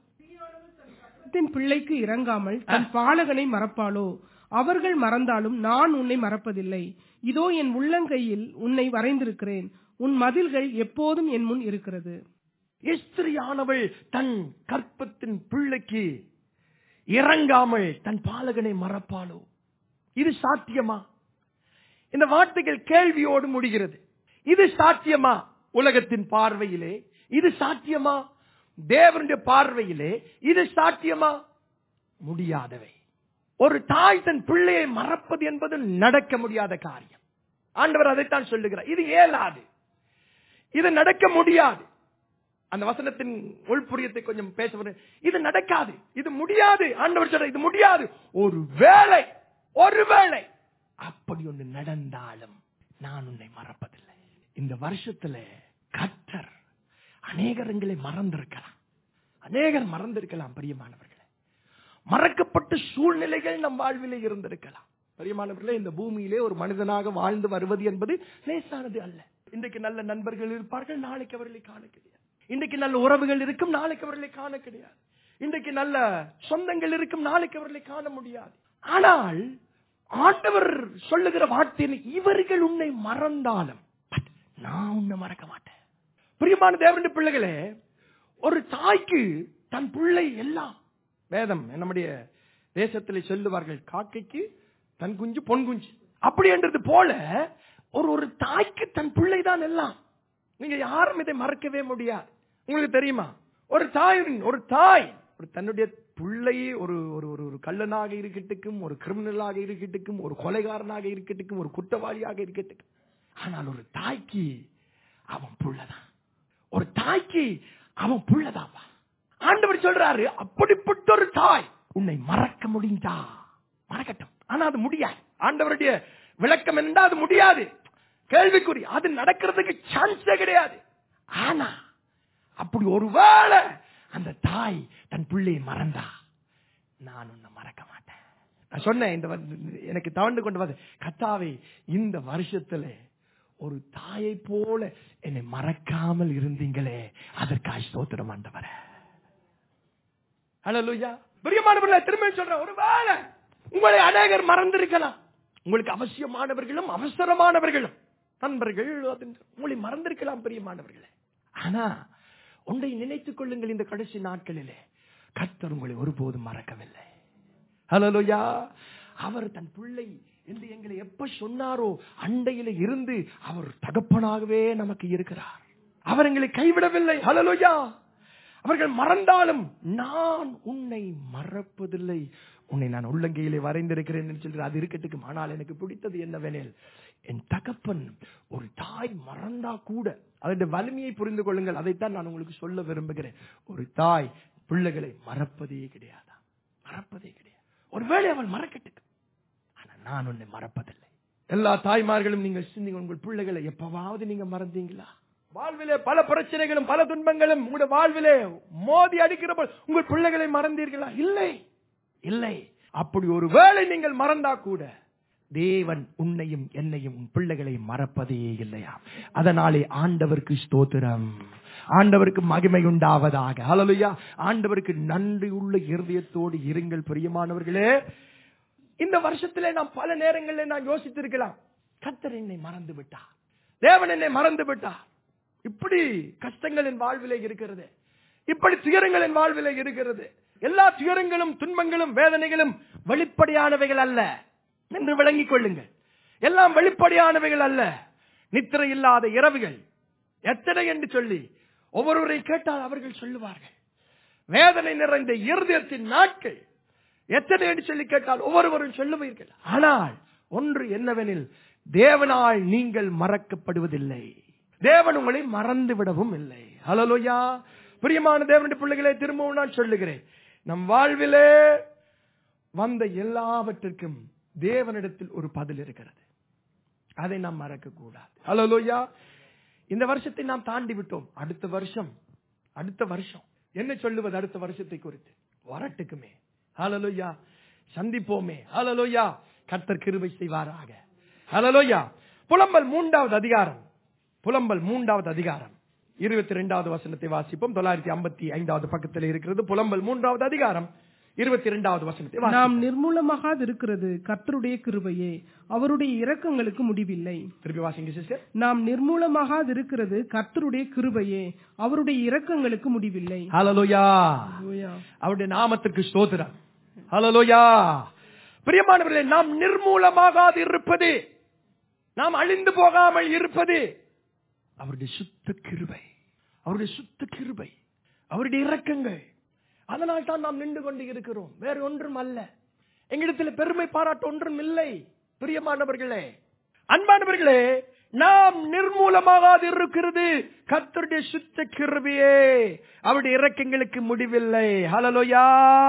தன் பிள்ளைக்கு இறங்காமல் தன் பாலகனை மறப்பாளோ அவர்கள் மறந்தாலும் நான் உன்னை மறப்பதில்லை இதோ என் உள்ளங்கையில் உன்னை வரைந்திருக்கிறேன் உன் மதில்கள் எப்போதும் என் முன் இருக்கிறது
எஸ்திரியானவள் தன் கற்பத்தின் பிள்ளைக்கு இறங்காமல் தன் பாலகனை மறப்பாளோ இது சாத்தியமா இந்த வார்த்தைகள் கேள்வியோடு முடிகிறது இது சாத்தியமா உலகத்தின் பார்வையிலே இது சாத்தியமா தேவனுடைய பார்வையிலே இது சாத்தியமா முடியாதவை ஒரு தாய் தன் பிள்ளையை மறப்பது என்பது நடக்க முடியாத காரியம் ஆண்டவர் அதைத்தான் சொல்லுகிறார் இது இயலாது இது நடக்க முடியாது அந்த வசனத்தின் உள்புரியத்தை கொஞ்சம் பேச வரேன். இது நடக்காது இது முடியாது ஆண்டவர் சொல்ற இது முடியாது ஒரு வேளை ஒரு வேளை அப்படி ஒன்று நடந்தாலும் நான் உன்னை மறப்பதில்லை இந்த வருஷத்துல கத்தர் அநேகரங்களை மறந்திருக்கலாம் அநேகர் மறந்திருக்கலாம் பிரியமானவர்களே மறக்கப்பட்ட சூழ்நிலைகள் நம் வாழ்விலே இருந்திருக்கலாம் பிரியமானவர்களே இந்த பூமியிலே ஒரு மனிதனாக வாழ்ந்து வருவது என்பது லேசானது அல்ல இன்றைக்கு நல்ல நண்பர்கள் இருப்பார்கள் நாளைக்கு அவர்களை காண கிடையாது இன்றைக்கு நல்ல உறவுகள் இருக்கும் நாளைக்கு அவர்களை காண கிடையாது இன்றைக்கு நல்ல சொந்தங்கள் இருக்கும் நாளைக்கு அவர்களை காண முடியாது ஆனால் ஆண்டவர் சொல்லுகிற வார்த்தை இவர்கள் உன்னை மறந்தாலும் but நான் உன்னை மறக்க மாட்டேன் பிரியமான தேவனுடைய பிள்ளைகளே ஒரு தாய்க்கு தன் பிள்ளை எல்லாம் வேதம் நம்முடைய தேசத்தில் சொல்லுவார்கள் காக்கைக்கு தன் குஞ்சு பொன் குஞ்சு அப்படி என்றது போல ஒரு ஒரு தாய்க்கு தன் பிள்ளை தான் எல்லாம் நீங்க யாரும் இதை மறக்கவே முடியாது உங்களுக்கு தெரியுமா ஒரு தாயின் ஒரு தாய் ஒரு தன்னுடைய பிள்ளை ஒரு ஒரு ஒரு ஒரு கள்ளனாக இருக்கட்டுக்கும் ஒரு கிரிமினலாக இருக்கட்டுக்கும் ஒரு கொலைகாரனாக இருக்கட்டுக்கும் ஒரு குற்றவாளியாக இருக்கட்டுக்கும் ஆனால் ஒரு தாய்க்கு அவன் புள்ளதான் ஒரு தாய்க்கு அவன் புள்ளதாப்பா ஆண்டவர் சொல்றாரு அப்படிப்பட்ட ஒரு தாய் உன்னை மறக்க முடிஞ்சா மறக்கட்டும் ஆனா அது முடியாது ஆண்டவருடைய விளக்கம் என்னடா அது முடியாது கேள்விக்குறி அது நடக்கிறதுக்கு சான்ஸே கிடையாது ஆனா அப்படி ஒருவேளை அந்த தாய் தன் பிள்ளையை மறந்தா நான் உன்னை மறக்க மாட்டேன் நான் சொன்னேன் இந்த வந்து- எனக்கு தவண்டு கொண்டு வந்து கத்தாவே இந்த வருஷத்துல ஒரு தாயை போல என்னை மறக்காமல் இருந்தீங்களே அதற்காக ஸ்தோத்திரம் ஆண்டவரே ஹalleluya பிரியமானவர்களே திரும்ப சொல்றேன் ஒருவேளை உங்களை அநேகர் மறந்திருக்கலாம் உங்களுக்கு அவசியமானவர்களும் அவசரமானவர்களும் நண்பர்கள் அது உங்களை மறந்திருக்கலாம் பிரியமானவர்களே ஆனா ஒன்றை நினைத்துக் கொள்ளுங்கள் இந்த கடைசி நாட்களிலே கர்த்தர் உங்களை ஒருபோதும் மறக்கவில்லை ஹalleluya அவர் தன் பிள்ளை என்று எங்களை எப்ப சொன்னாரோ அண்டையில இருந்து அவர் தகப்பனாகவே நமக்கு இருக்கிறார் அவர் எங்களை கைவிடவில்லை ஹalleluya அவர்கள் மறந்தாலும் நான் உன்னை மறப்பதில்லை உன்னை நான் உள்ளங்கையிலே வரைந்திருக்கிறேன் என்று சொல்கிறார் அது இருக்கட்டுக்கும் ஆனால் எனக்கு பிடித்தது என்னவெனில் என் தகப்பன் ஒரு தாய் மறந்தா கூட அதனுடைய வலிமையை புரிந்து கொள்ளுங்கள் அதைத்தான் நான் உங்களுக்கு சொல்ல விரும்புகிறேன் ஒரு தாய் பிள்ளைகளை மறப்பதே கிடையாதா மறப்பதே கிடையாது ஒருவேளை அவள் மறக்கட்டுக்கு ஆனா நான் உன்னை மறப்பதில்லை எல்லா தாய்மார்களும் நீங்கள் சிந்திங்க உங்கள் பிள்ளைகளை எப்பவாவது நீங்க மறந்தீங்களா வாழ்விலே பல பிரச்சனைகளும் பல துன்பங்களும் உங்களுடைய வாழ்விலே மோதி அடிக்கிற போது உங்கள் பிள்ளைகளை மறந்தீர்களா இல்லை இல்லை அப்படி ஒரு வேளை நீங்கள் மறந்தா கூட தேவன் உன்னையும் என்னையும் உன் பிள்ளைகளை மறப்பதே இல்லையா அதனாலே ஆண்டவருக்கு ஸ்தோத்திரம் ஆண்டவருக்கு மகிமை உண்டாவதாக ஹalleluya ஆண்டவருக்கு நன்றி உள்ள இருதயத்தோடு இருங்கள் பிரியமானவர்களே இந்த வருஷத்திலே நாம் பல நேரங்களில் நான் யோசித்திருக்கலாம் கத்தர் என்னை மறந்து விட்டார் தேவன் என்னை மறந்து விட்டார் இப்படி கஷ்டங்கள் என் வாழ்விலே இருக்கிறது இப்படி துயரங்கள் என் வாழ்விலே இருக்கிறது எல்லா துயரங்களும் துன்பங்களும் வேதனைகளும் வெளிப்படையானவைகள் அல்ல என்று விளங்கிக் கொள்ளுங்கள் எல்லாம் வெளிப்படையானவைகள் அல்ல நித்திரை இல்லாத இரவுகள் எத்தனை என்று சொல்லி ஒவ்வொருவரை கேட்டால் அவர்கள் சொல்லுவார்கள் வேதனை நிறைந்த இருதயத்தின் நாட்கள் எத்தனை என்று சொல்லி கேட்டால் ஒவ்வொருவரும் சொல்லுவீர்கள் ஆனால் ஒன்று என்னவெனில் தேவனால் நீங்கள் மறக்கப்படுவதில்லை தேவன் உங்களை மறந்து விடவும் இல்லை ஹலலோயா பிரியமான தேவனுடைய பிள்ளைகளை திரும்பவும் நான் சொல்லுகிறேன் நம் வாழ்விலே வந்த எல்லாவற்றிற்கும் தேவனிடத்தில் ஒரு பதில் இருக்கிறது அதை நாம் மறக்க கூடாது ஹலலோயா இந்த வருஷத்தை நாம் தாண்டி விட்டோம் அடுத்த வருஷம் அடுத்த வருஷம் என்ன சொல்லுவது அடுத்த வருஷத்தை குறித்து வரட்டுக்குமே ஹalleluya சந்திப்போமே ஹalleluya கர்த்தர் கிருபை செய்வாராக ஹalleluya புலம்பல் மூன்றாவது அதிகாரம் புலம்பல் மூன்றாவது அதிகாரம் இருபத்தி ரெண்டாவது வசனத்தை வாசிப்போம் தொள்ளாயிரத்தி ஐம்பத்தி ஐந்தாவது பக்கத்தில் இருக்கிறது புலம்பல் மூன்றாவது அதிகாரம் இருபத்தி இரண்டாவது வசனத்தை வாசிப்போம்.
நாம் நிர்மூலமாகாதிருக்கிறது கர்த்தருடைய கிருபையே அவருடைய இரக்கங்களுக்கு முடிவில்லை
திருப்பி வாசிங்க சிஸ்டர்
நாம் நிர்மூலமாகாதிருக்கிறது கர்த்தருடைய கிருபையே அவருடைய இரக்கங்களுக்கு முடிவில்லை
ஹalleluya
ஹalleluya.
அவருடைய நாமத்திற்கு ஸ்தோத்திரம் ஹalleluya பிரியமானவர்களே நாம் நிர்மூலமாகாது இருப்பது நாம் அழிந்து போகாமல் இருப்பது அவருடைய சுத்த கிருபை அவருடைய சுத்த கிருபை அவருடைய இரக்கங்கள் அதனால் தான் நாம் நின்று கொண்டு இருக்கிறோம் வேற ஒன்றும் அல்ல எங்களிடத்தில் பெருமை பாராட்ட ஒன்றும் இல்லை பிரியமானவர்களே அன்பானவர்களே நாம் நிர்மூலமாகாது இருக்கிறது கர்த்தருடைய சுத்த கிருபையே அவருடைய இரக்கங்களுக்கு முடிவில்லை ஹலலோயா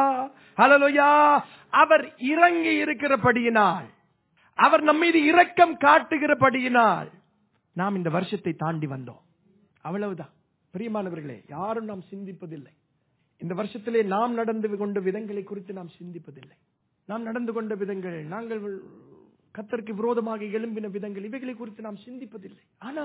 ஹலலோயா அவர் இறங்கி இருக்கிறபடியினால் அவர் நம்ம மீது இரக்கம் காட்டுகிறபடியினால் நாம் இந்த வருஷத்தை தாண்டி வந்தோம் அவ்வளவுதான் பிரியமானவர்களே யாரும் நாம் சிந்திப்பதில்லை இந்த வருஷத்திலே நாம் நடந்து கொண்ட விதங்களை குறித்து நாம் சிந்திப்பதில்லை நாம் நடந்து கொண்ட விதங்கள் நாங்கள் கத்தருக்கு விரோதமாக எழும்பின விதங்கள் இவைகளை குறித்து நாம் சிந்திப்பதில்லை ஆனா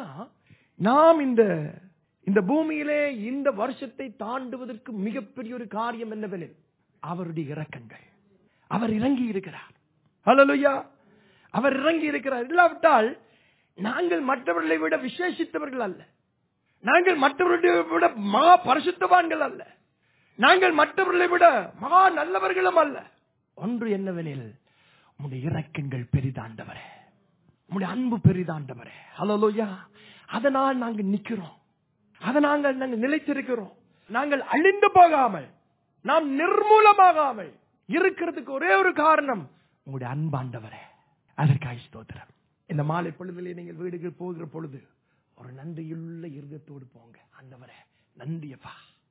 நாம் இந்த இந்த பூமியிலே இந்த வருஷத்தை தாண்டுவதற்கு மிகப்பெரிய ஒரு காரியம் என்னவெனில் அவருடைய இரக்கங்கள் அவர் இறங்கி இருக்கிறார் ஹalleluya அவர் இறங்கி இருக்கிறார் இல்லாவிட்டால் நாங்கள் மற்றவர்களை விட விசேஷித்தவர்கள் அல்ல நாங்கள் மற்றவர்களை விட மகா பரிசுத்தவான்கள் அல்ல நாங்கள் மற்றவர்களை விட மகா நல்லவர்களும் அல்ல ஒன்று என்னவெனில் உம்முடைய இரக்கங்கள் பெரிதாண்டவரே உம்முடைய அன்பு பெரிதாண்டவரே ஹalleluya அதனால் நாங்கள் நிக்கிறோம் அதனால் நாங்கள் நிலைத்திருக்கிறோம் நாங்கள் அழிந்து போகாமல் நாம் நிர்மூலமாகாமல் இருக்கிறதுக்கு ஒரே ஒரு காரணம் உங்களுடைய அன்பாண்டவரே அதற்காக ஸ்தோத்திரம் இந்த மாலை பொழுதிலே நீங்கள் வீடுகள் போகிற பொழுது ஒரு நன்றியுள்ள இருதயத்தோடு போங்க ஆண்டவரே நன்றியப்பா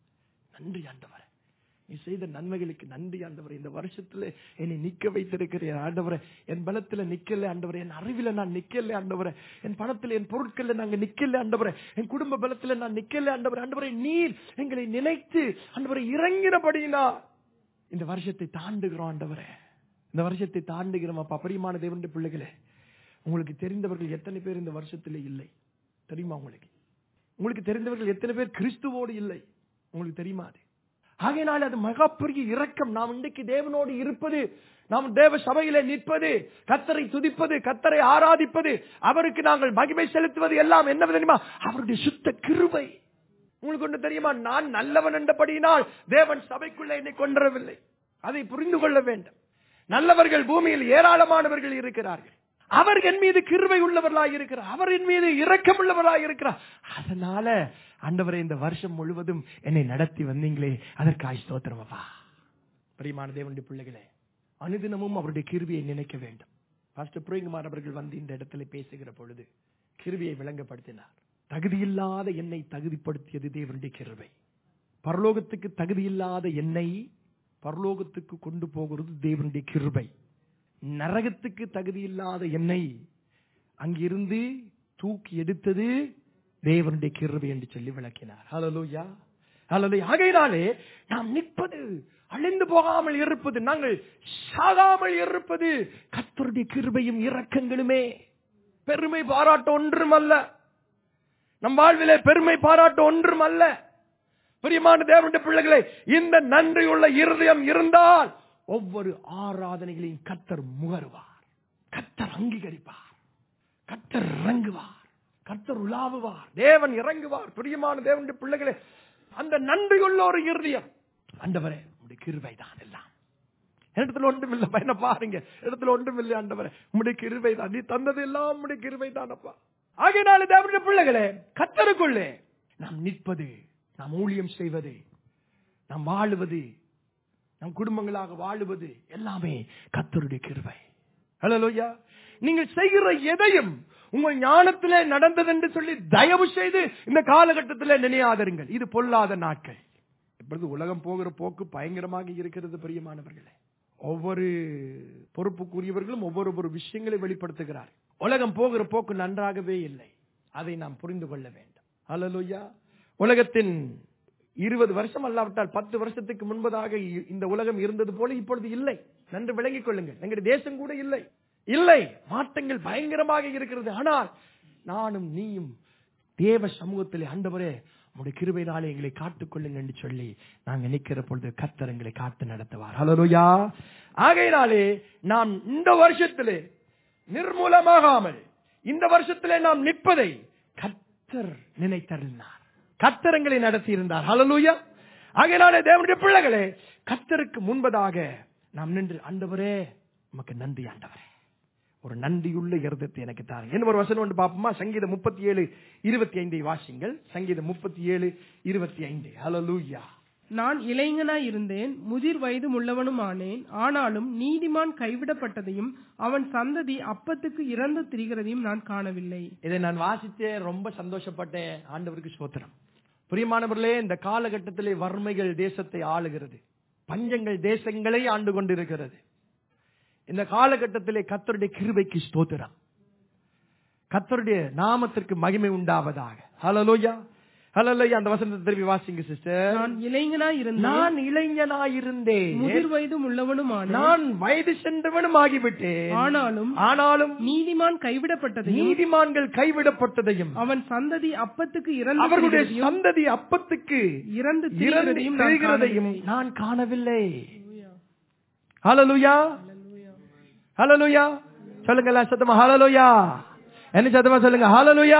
நன்றி ஆண்டவரே நீ செய்த நன்மைகளுக்கு நன்றி ஆண்டவரே இந்த வருஷத்துல என்னை நிக்க வைத்திருக்கிறேன் ஆண்டவரே என் பலத்துல நிக்கல ஆண்டவரே என் அறிவில நான் நிக்கல ஆண்டவரே என் பணத்துல என் பொருட்கள்ல நாங்க நிக்கல ஆண்டவரே என் குடும்ப பலத்துல நான் நிக்கல ஆண்டவரே ஆண்டவரே நீர் எங்களை நினைத்து ஆண்டவரை இறங்கினபடினா இந்த வருஷத்தை தாண்டுகிறோம் ஆண்டவரே இந்த வருஷத்தை தாண்டுகிறோம் அப்பா பிரியமான தேவனுடைய பிள்ளைகளே உங்களுக்கு தெரிந்தவர்கள் எத்தனை பேர் இந்த வருஷத்துல இல்லை தெரியுமா உங்களுக்கு உங்களுக்கு தெரிந்தவர்கள் எத்தனை பேர் கிறிஸ்துவோடு இல்லை உங்களுக்கு தெரியுமா அது ஆகையினால் அது மகாபெரிய இரக்கம் நாம் இன்றைக்கு தேவனோடு இருப்பது நாம் தேவ சபையிலே நிற்பது கத்தரை துதிப்பது கத்தரை ஆராதிப்பது அவருக்கு நாங்கள் மகிமை செலுத்துவது எல்லாம் என்ன தெரியுமா அவருடைய சுத்த கிருபை உங்களுக்கு ஒன்று தெரியுமா நான் நல்லவன் என்றபடியினால் தேவன் சபைக்குள்ளே என்னை கொன்றவில்லை அதை புரிந்து கொள்ள வேண்டும் நல்லவர்கள் பூமியில் ஏராளமானவர்கள் இருக்கிறார்கள் அவர் என் மீது கிருபை உள்ளவர்களாக இருக்கிறார் அவர் என் மீது இரக்கம் உள்ளவர்களாக இருக்கிறார் அதனால ஆண்டவரே இந்த வருஷம் முழுவதும் என்னை நடத்தி வந்தீங்களே அதற்காக ஸ்தோத்திரமப்பா பிரியமான தேவனுடைய பிள்ளைகளே அனுதினமும் அவருடைய கிருபியை நினைக்க வேண்டும் பாஸ்டர் புரியகுமார் அவர்கள் வந்து இந்த இடத்துல பேசுகிற பொழுது கிருபியை விளங்கப்படுத்தினார் தகுதியில்லாத என்னை தகுதிப்படுத்தியது தேவனுடைய கிருபை பரலோகத்துக்கு தகுதியில்லாத என்னை பரலோகத்துக்கு கொண்டு போகிறது தேவனுடைய கிருபை நரகத்துக்கு தகுதியில்லாத என்னை அங்கிருந்து தூக்கி எடுத்தது தேவனுடைய கிருபை என்று சொல்லி விளக்கினார் ஹalleluya ஹalleluya ஆகையினாலே நாம் நிற்பது அழிந்து போகாமல் இருப்பது நாங்கள் சாகாமல் இருப்பது கர்த்தருடைய கிருபையும் இரக்கங்களுமே பெருமை பாராட்ட ஒன்றும் அல்ல நம் வாழ்விலே பெருமை பாராட்ட ஒன்றும் அல்ல பிரியமான தேவனுடைய பிள்ளைகளே இந்த நன்றியுள்ள இருதயம் இருந்தால் ஒவ்வொரு ஆராதனைகளையும் கத்தர் முகருவார் கத்தர் அங்கீகரிப்பார் கத்தர் இறங்குவார் கத்தர் உலாவுவார் தேவன் இறங்குவார் பிரியமான தேவனுடைய பிள்ளைகளே அந்த நன்றியுள்ள ஒரு இருதயம் ஆண்டவரே உடைய கிருபை தான் எல்லாம் இடத்துல ஒன்றும் இல்லை பையனை பாருங்க இடத்துல ஒன்றும் இல்லை ஆண்டவரே உம்முடைய கிருபை தான் நீ தந்தது எல்லாம் உம்முடைய கிருபை தானப்பா ஆகையினால தேவனுடைய பிள்ளைகளே கத்தருக்குள்ளே நாம் நிற்பது நாம் ஊழியம் செய்வது நாம் வாழுவது நம் குடும்பங்களாக வாழுவது எல்லாமே கத்தருடைய கிருபை ஹலோயா நீங்கள் செய்கிற எதையும் உங்கள் ஞானத்திலே நடந்தது என்று சொல்லி தயவு செய்து இந்த காலகட்டத்தில் நினையாதருங்கள் இது பொல்லாத நாட்கள் இப்பொழுது உலகம் போகிற போக்கு பயங்கரமாக இருக்கிறது பிரியமானவர்களே ஒவ்வொரு பொறுப்புக்குரியவர்களும் ஒவ்வொரு ஒரு விஷயங்களை வெளிப்படுத்துகிறார் உலகம் போகிற போக்கு நன்றாகவே இல்லை அதை நாம் புரிந்து கொள்ள வேண்டும் ஹலலுயா உலகத்தின் இருபது வருஷம் அல்லாவிட்டால் பத்து வருஷத்துக்கு முன்பதாக இ- இந்த உலகம் இருந்தது போல இப்பொழுது இல்லை நன்று விளங்கிக் கொள்ளுங்கள் எங்களுடைய தேசம் கூட இல்லை இல்லை மாற்றங்கள் பயங்கரமாக இருக்கிறது ஆனால் நானும் நீயும் தேவ சமூகத்தில் ஆண்டவரே உடைய கிருபையினாலே எங்களை காத்துக் கொள்ளுங்க என்று சொல்லி நாங்க நிக்கிற பொழுது கத்தர் எங்களை காத்து நடத்துவார் ஹலோயா ஆகையினாலே நாம் இந்த வருஷத்திலே நிர்மூலமாகாமல் இந்த வருஷத்திலே நாம் நிற்பதை கத்தர் நினைத்தருளினார் கத்தரங்களை நடத்தி இருந்தார் ஹலலூயா ஆகையினாலே தேவனுடைய பிள்ளைகளே கத்தருக்கு முன்பதாக நாம் நின்று ஆண்டவரே உமக்கு நன்றி ஆண்டவரே ஒரு நன்றியுள்ள இருதத்தை எனக்கு தாருங்க என்ன ஒரு வசனம் ஒன்று பார்ப்போமா சங்கீதம் முப்பத்தி ஏழு இருபத்தி ஐந்தை வாசிங்கள் சங்கீதம் முப்பத்தி ஏழு இருபத்தி ஐந்து ஹலலூயா
நான் இளைஞனாய் இருந்தேன் முதிர் வயதும் உள்ளவனுமானேன் ஆனாலும் நீதிமான் கைவிடப்பட்டதையும் அவன் சந்ததி அப்பத்துக்கு இறந்து திரிகிறதையும் நான் காணவில்லை
இதை நான் வாசித்தேன் ரொம்ப சந்தோஷப்பட்டேன் ஆண்டவருக்கு ஸ்தோத்திரம் பிரியமானவர்களே இந்த காலகட்டத்திலே வறுமைகள் தேசத்தை ஆளுகிறது பஞ்சங்கள் தேசங்களை ஆண்டு கொண்டிருக்கிறது இந்த காலகட்டத்திலே கத்தருடைய கிருபைக்கு ஸ்தோத்திரம் கத்தருடைய நாமத்திற்கு மகிமை உண்டாவதாக ஹலலோயா ஹலலோயா அந்த வசனத்தை திருப்பி வாசிங்க சிஸ்டர்
நான் இளைஞனாய் இருந்தேன்
நான் இளைஞனாயிருந்தேன்
முதிர் வயதும் உள்ளவனுமானேன்
நான் வயது சென்றவனும் ஆகிவிட்டேன்
ஆனாலும்
ஆனாலும்
நீதிமான் கைவிடப்பட்டதையும்
நீதிமான்கள் கைவிடப்பட்டதையும்
அவன் சந்ததி அப்பத்துக்கு இறந்து
அவர்களுடைய
திரிகிறதையும்
சந்ததி அப்பத்துக்கு
இறந்து
இறந்து
திரிகிறதையும் நான்
திரிகிறதையும்
காணவில்லை.
நான் காணவில்லை ஹalleluya ஹalleluya சொல்லுங்க சத்தமா ஹalleluya என்ன சத்தமா சொல்லுங்க ஹalleluya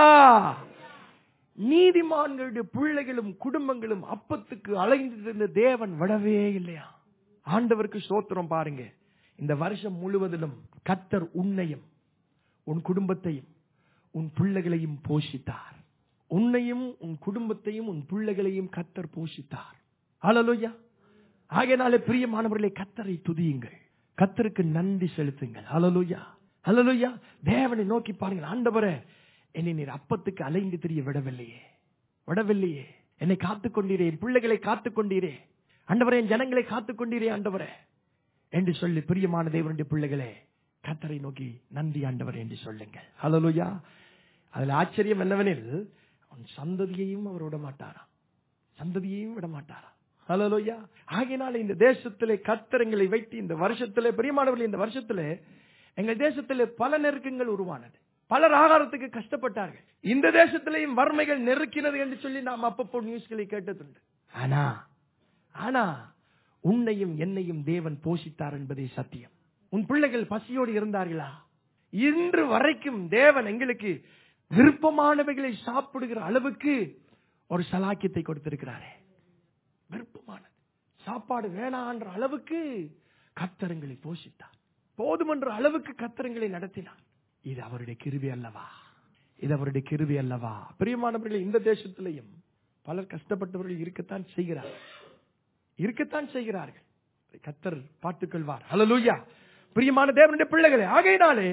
நீதிமான்களுடைய பிள்ளைகளும் குடும்பங்களும் அப்பத்துக்கு அலைந்திருந்த தேவன் விடவே இல்லையா ஆண்டவருக்கு சோத்திரம் பாருங்க இந்த வருஷம் முழுவதிலும் கத்தர் உன்னையும் உன் குடும்பத்தையும் உன் பிள்ளைகளையும் போஷித்தார் உன்னையும் உன் குடும்பத்தையும் உன் பிள்ளைகளையும் கத்தர் போஷித்தார் ஹalleluya ஆகையினாலே பிரியமானவர்களே கத்தரை துதியுங்கள் கத்தருக்கு நன்றி செலுத்துங்கள் ஹalleluya ஹalleluya தேவனை நோக்கி பாருங்கள் ஆண்டவரே என்னை நீர் அப்பத்துக்கு அலைந்து திரிய விடவில்லையே விடவில்லையே என்னை காத்துக் கொண்டீரே என் பிள்ளைகளை காத்துக் கொண்டீரே ஆண்டவரே என் ஜனங்களை காத்துக் கொண்டீரே ஆண்டவரே என்று சொல்லி பிரியமான தேவனுடைய பிள்ளைகளே கத்தரை நோக்கி நன்றி ஆண்டவர் என்று சொல்லுங்கள் ஹalleluya அதுல ஆச்சரியம் என்னவெனில் அவன் சந்ததியையும் அவர் விட மாட்டாராம் சந்ததியையும் விட மாட்டாராம் ஹalleluya ஆகையினால இந்த தேசத்திலே கத்தரங்களை வைத்து இந்த வருஷத்திலே பிரியமானவர்கள் இந்த வருஷத்திலே எங்கள் தேசத்திலே பல நெருக்கங்கள் உருவானது பலர் ஆகாரத்துக்கு கஷ்டப்பட்டார்கள் இந்த தேசத்திலேயும் வறுமைகள் நெருக்கினது என்று சொல்லி நாம் அப்பப்போ நியூஸ்களை கேட்டதுண்டு ஆனா ஆனா உன்னையும் என்னையும் தேவன் போஷித்தார் என்பதே சத்தியம் உன் பிள்ளைகள் பசியோடு இருந்தார்களா இன்று வரைக்கும் தேவன் எங்களுக்கு விருப்பமானவைகளை சாப்பிடுகிற அளவுக்கு ஒரு சலாக்கியத்தை கொடுத்திருக்கிறாரே விருப்பமானது சாப்பாடு வேணான்ற அளவுக்கு கத்தரங்களை போஷித்தார் போதுமென்ற அளவுக்கு கத்தரங்களை நடத்தினார் இது அவருடைய கிருபி அல்லவா இது அவருடைய கிருபி அல்லவா பிரியமானவர்கள் இந்த தேசத்திலையும் பலர் கஷ்டப்பட்டவர்கள் இருக்கத்தான் செய்கிறார்கள் இருக்கத்தான் செய்கிறார்கள் கத்தர் பாட்டுக்கொள்வார் ஹalleluya பிரியமான தேவனுடைய பிள்ளைகளே ஆகையினாலே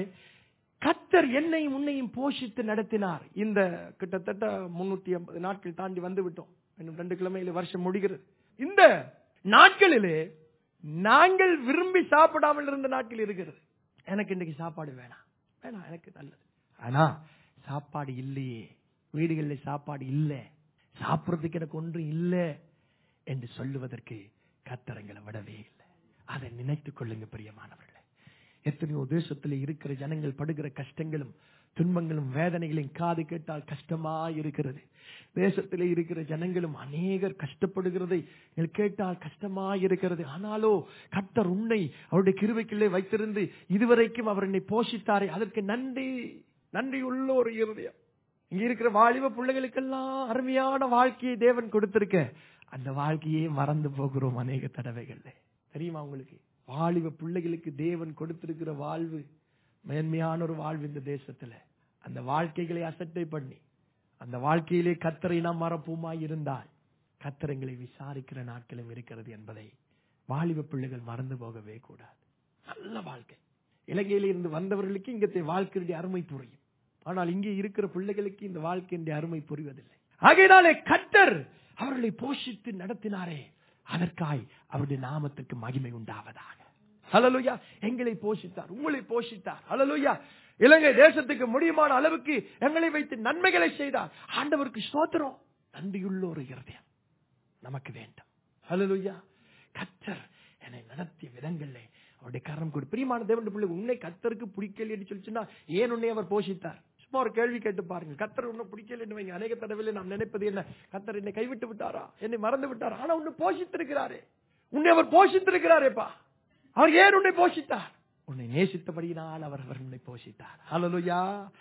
கத்தர் என்னையும் உன்னையும் போஷித்து நடத்தினார் இந்த கிட்டத்தட்ட முன்னூத்தி ஐம்பது நாட்கள் தாண்டி வந்து விட்டோம் இன்னும் ரெண்டு கிழமையில வருஷம் முடிகிறது இந்த நாட்களிலே நாங்கள் விரும்பி சாப்பிடாமல் இருந்த நாட்கள் இருக்கிறது எனக்கு இன்னைக்கு சாப்பாடு வேணாம் வேணாம் எனக்கு நல்லது ஆனா சாப்பாடு இல்லையே வீடுகளில் சாப்பாடு இல்லை சாப்பிடுறதுக்கு எனக்கு ஒன்றும் இல்லை என்று சொல்லுவதற்கு கத்தரங்களை விடவே இல்லை அதை நினைத்துக் கொள்ளுங்க பிரியமானவர்களே எத்தனையோ தேசத்தில் இருக்கிற ஜனங்கள் படுகிற கஷ்டங்களும் துன்பங்களும் வேதனைகளையும் காது கேட்டால் கஷ்டமா இருக்கிறது தேசத்திலே இருக்கிற ஜனங்களும் அநேகர் கஷ்டப்படுகிறதை நீங்கள் கேட்டால் கஷ்டமா இருக்கிறது ஆனாலோ கர்த்தர் உன்னை அவருடைய கிருவைக்குள்ளே வைத்திருந்து இதுவரைக்கும் அவர் என்னை போஷித்தாரே அதற்கு நன்றி நன்றி உள்ள ஒரு இருதயம் இங்க இருக்கிற வாலிப பிள்ளைகளுக்கெல்லாம் அருமையான வாழ்க்கையை தேவன் கொடுத்திருக்க அந்த வாழ்க்கையே மறந்து போகிறோம் அநேக தடவைகள்ல தெரியுமா உங்களுக்கு வாலிப பிள்ளைகளுக்கு தேவன் கொடுத்திருக்கிற வாழ்வு மேன்மையான ஒரு வாழ்வு இந்த தேசத்துல அந்த வாழ்க்கைகளை அசட்டை பண்ணி அந்த வாழ்க்கையிலே கத்தரை நாம் மறப்போமாய் இருந்தால் கத்தரங்களை விசாரிக்கிற நாட்களும் இருக்கிறது என்பதை வாலிப பிள்ளைகள் மறந்து போகவே கூடாது நல்ல வாழ்க்கை இலங்கையில இருந்து வந்தவர்களுக்கு இங்கத்தை வாழ்க்கையுடைய அருமை புரியும் ஆனால் இங்கே இருக்கிற பிள்ளைகளுக்கு இந்த வாழ்க்கையினுடைய அருமை புரிவதில்லை ஆகையினாலே கத்தர் அவர்களை போஷித்து நடத்தினாரே அதற்காய் அவருடைய நாமத்திற்கு மகிமை உண்டாவதாக ஹலலுயா எங்களை போஷித்தார் உங்களை போஷித்தார் ஹலலுயா இலங்கை தேசத்துக்கு முடியுமான அளவுக்கு எங்களை வைத்து நன்மைகளை செய்தார் ஆண்டவருக்கு ஸ்தோத்திரம் நன்றியுள்ள ஒரு இருதயம் நமக்கு வேண்டும் ஹலலுயா கத்தர் என்னை நடத்திய விதங்கள்ல அவருடைய கரம் கொடு பிரியமான தேவன் பிள்ளை உன்னை கத்தருக்கு பிடிக்கல என்று சொல்லி சொன்னா ஏன் உன்னை அவர் போஷித்தார் சும்மா ஒரு கேள்வி கேட்டு பாருங்க கத்தர் உன்னை பிடிக்கல வைங்க அநேக தடவையில் நாம் நினைப்பது என்ன கத்தர் என்னை கைவிட்டு விட்டாரா என்னை மறந்து விட்டாரா ஆனா உன்னை போஷித்திருக்கிறாரே உன்னை அவர் போஷித்திருக்கிறாரேப்பா அவர் ஏன் உன்னை போஷித்தார் உன்னை நேசித்தபடியினால் அவர் அவர் உன்னை போஷித்தார் ஹலலுயா